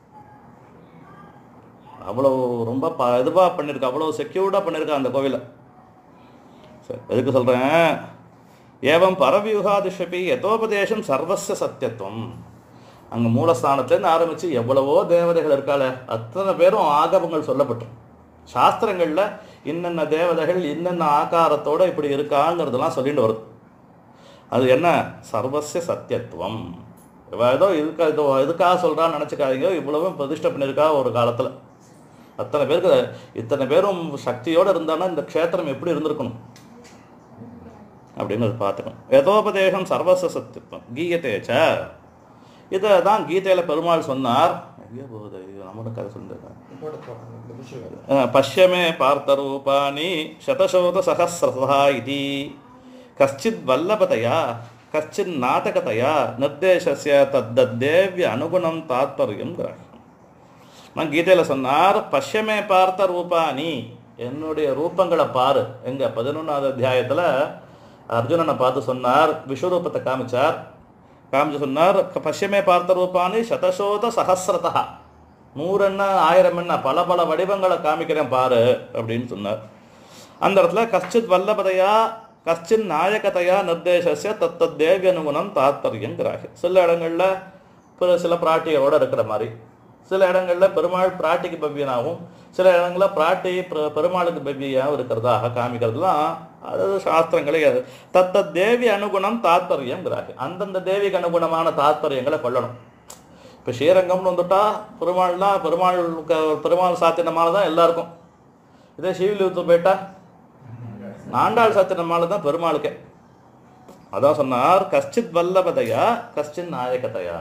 அவ்வளோ ரொம்ப ப இதுவாக பண்ணியிருக்கா அவ்வளோ செக்யூர்டாக பண்ணியிருக்கா அந்த கோவிலை சரி எதுக்கு சொல்கிறேன் ஏவம் பரவியுகாதிஷபி யதோபதேசம் சர்வஸ்ய சத்தியத்துவம் அங்கே மூலஸ்தானத்துலேருந்து ஆரம்பித்து எவ்வளவோ தேவதைகள் இருக்காள அத்தனை பேரும் ஆகமங்கள் சொல்லப்பட்டு சாஸ்திரங்களில் இன்னென்ன தேவதைகள் இன்னென்ன ஆகாரத்தோட இப்படி இருக்காங்கிறதெல்லாம் சொல்லிட்டு வருது அது என்ன சர்வஸ்ய சத்தியத்துவம் இவ ஏதோ இதுக்கா இதோ இதுக்காக சொல்கிறான்னு நினச்சிக்காதீங்க இவ்வளவும் பிரதிஷ்டை பண்ணியிருக்கா ஒரு காலத்தில் அத்தனை பேருக்கு இத்தனை பேரும் சக்தியோடு இருந்தான்னா இந்த க்ஷேத்திரம் எப்படி இருந்திருக்கணும் அப்படின்னு பார்த்துக்கணும் யதோபதேசம் சர்வச சத்தியத்துவம் கீயத்தேச்ச இதை தான் கீதையில் பெருமாள் சொன்னார் எங்கேயோ போகுது ஐயோ, நம்மளும் கதை சொல்லிருக்காங்க பஷ்யமே பார்த்தரூபாணி சதசோத சகசிரசா இது கஷ்டித் வல்லபதையா கஷ்டித் நாடகதையா நிர்தேசஸ்ய தத்தேவிய அனுகுணம் தாத்பரியம் கிராஹ்யம் நான் கீதையில் சொன்னார் பஷ்யமே பார்த்த ரூபாணி என்னுடைய ரூபங்களை பாரு எங்க பதினொன்றாவது அத்தியாயத்தில் அர்ஜுனனை பார்த்து சொன்னார் விஸ்வரூபத்தை காமிச்சார் காமிச்சு சொன்னார் பஷ்யமே பார்த்த ரூபானி சதசோத சஹசிரதா நூறு என்ன ஆயிரம் என்ன பல பல வடிவங்களை காமிக்கிறேன் பாரு அப்படின்னு சொன்னார் அந்த இடத்துல கஷ்டித் வல்லபதையா கஷ்டின் நாயகதையா நிர்தேசஸ்ய தத்தத் தேவி அனுகுணம் தாத்பரியங்கிறாங்க சில இடங்கள்ல பிற சில பிராட்டிகளோட இருக்கிற மாதிரி சில இடங்கள்ல பெருமாள் பிராட்டிக்கு பவ்யனாகவும் சில இடங்கள்ல பிராட்டி பெ- பெருமாளுக்கு பவ்யாவும் இருக்கிறதாக காமிக்கிறதுலாம் அது சாஸ்திரங்களே அது. தத்தத் தேவி அனுகுணம் தாத்பரியங்கிறாங்க அந்தந்த தேவிக்கு அனுகுணமான தாத்பரியங்களை கொள்ளணும் இப்போ ஸ்ரீரங்கம்னு வந்துட்டா பெருமாள்னா பெருமாள் க- பெருமாள் சாத்தினமால தான் எல்லாருக்கும் இதே சிவிலிபுத்தூர் போயிட்டா ஆண்டாள் சாத்தினமால தான் பெருமாளுக்கே அதான் சொன்னார் கஷ்டித் வல்லபதையா கஷ்டின் நாயகதையா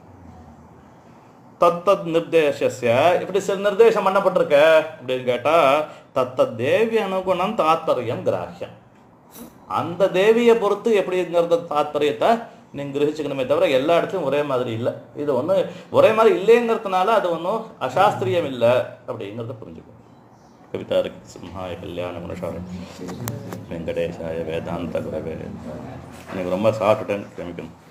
தத்தத் நிர்தேசஸ்ய இப்படி சில நிர்தேசம் பண்ணப்பட்டிருக்க அப்படின்னு கேட்டா தத்தத் தேவி அனுகுணம் தாத்பரியம் கிராஹ்யம் அந்த தேவியை பொறுத்து எப்படிங்கிறத தாத்பரியத்தை நீங்க கிரகிச்சுக்கணுமே தவிர எல்லா இடத்துலையும் ஒரே மாதிரி இல்லை இது ஒண்ணு ஒரே மாதிரி இல்லைங்கிறதுனால அது ஒன்றும் அசாஸ்திரியம் இல்லை அப்படிங்கிறத புரிஞ்சுக்கணும் கவிதாருக்கு சிம்ஹாய கல்யாண குணசாரம் வெங்கடேஷாய வேதாந்த குரவே எனக்கு ரொம்ப சாப்பிட்டுட்டேன் க்ஷமிக்கணும்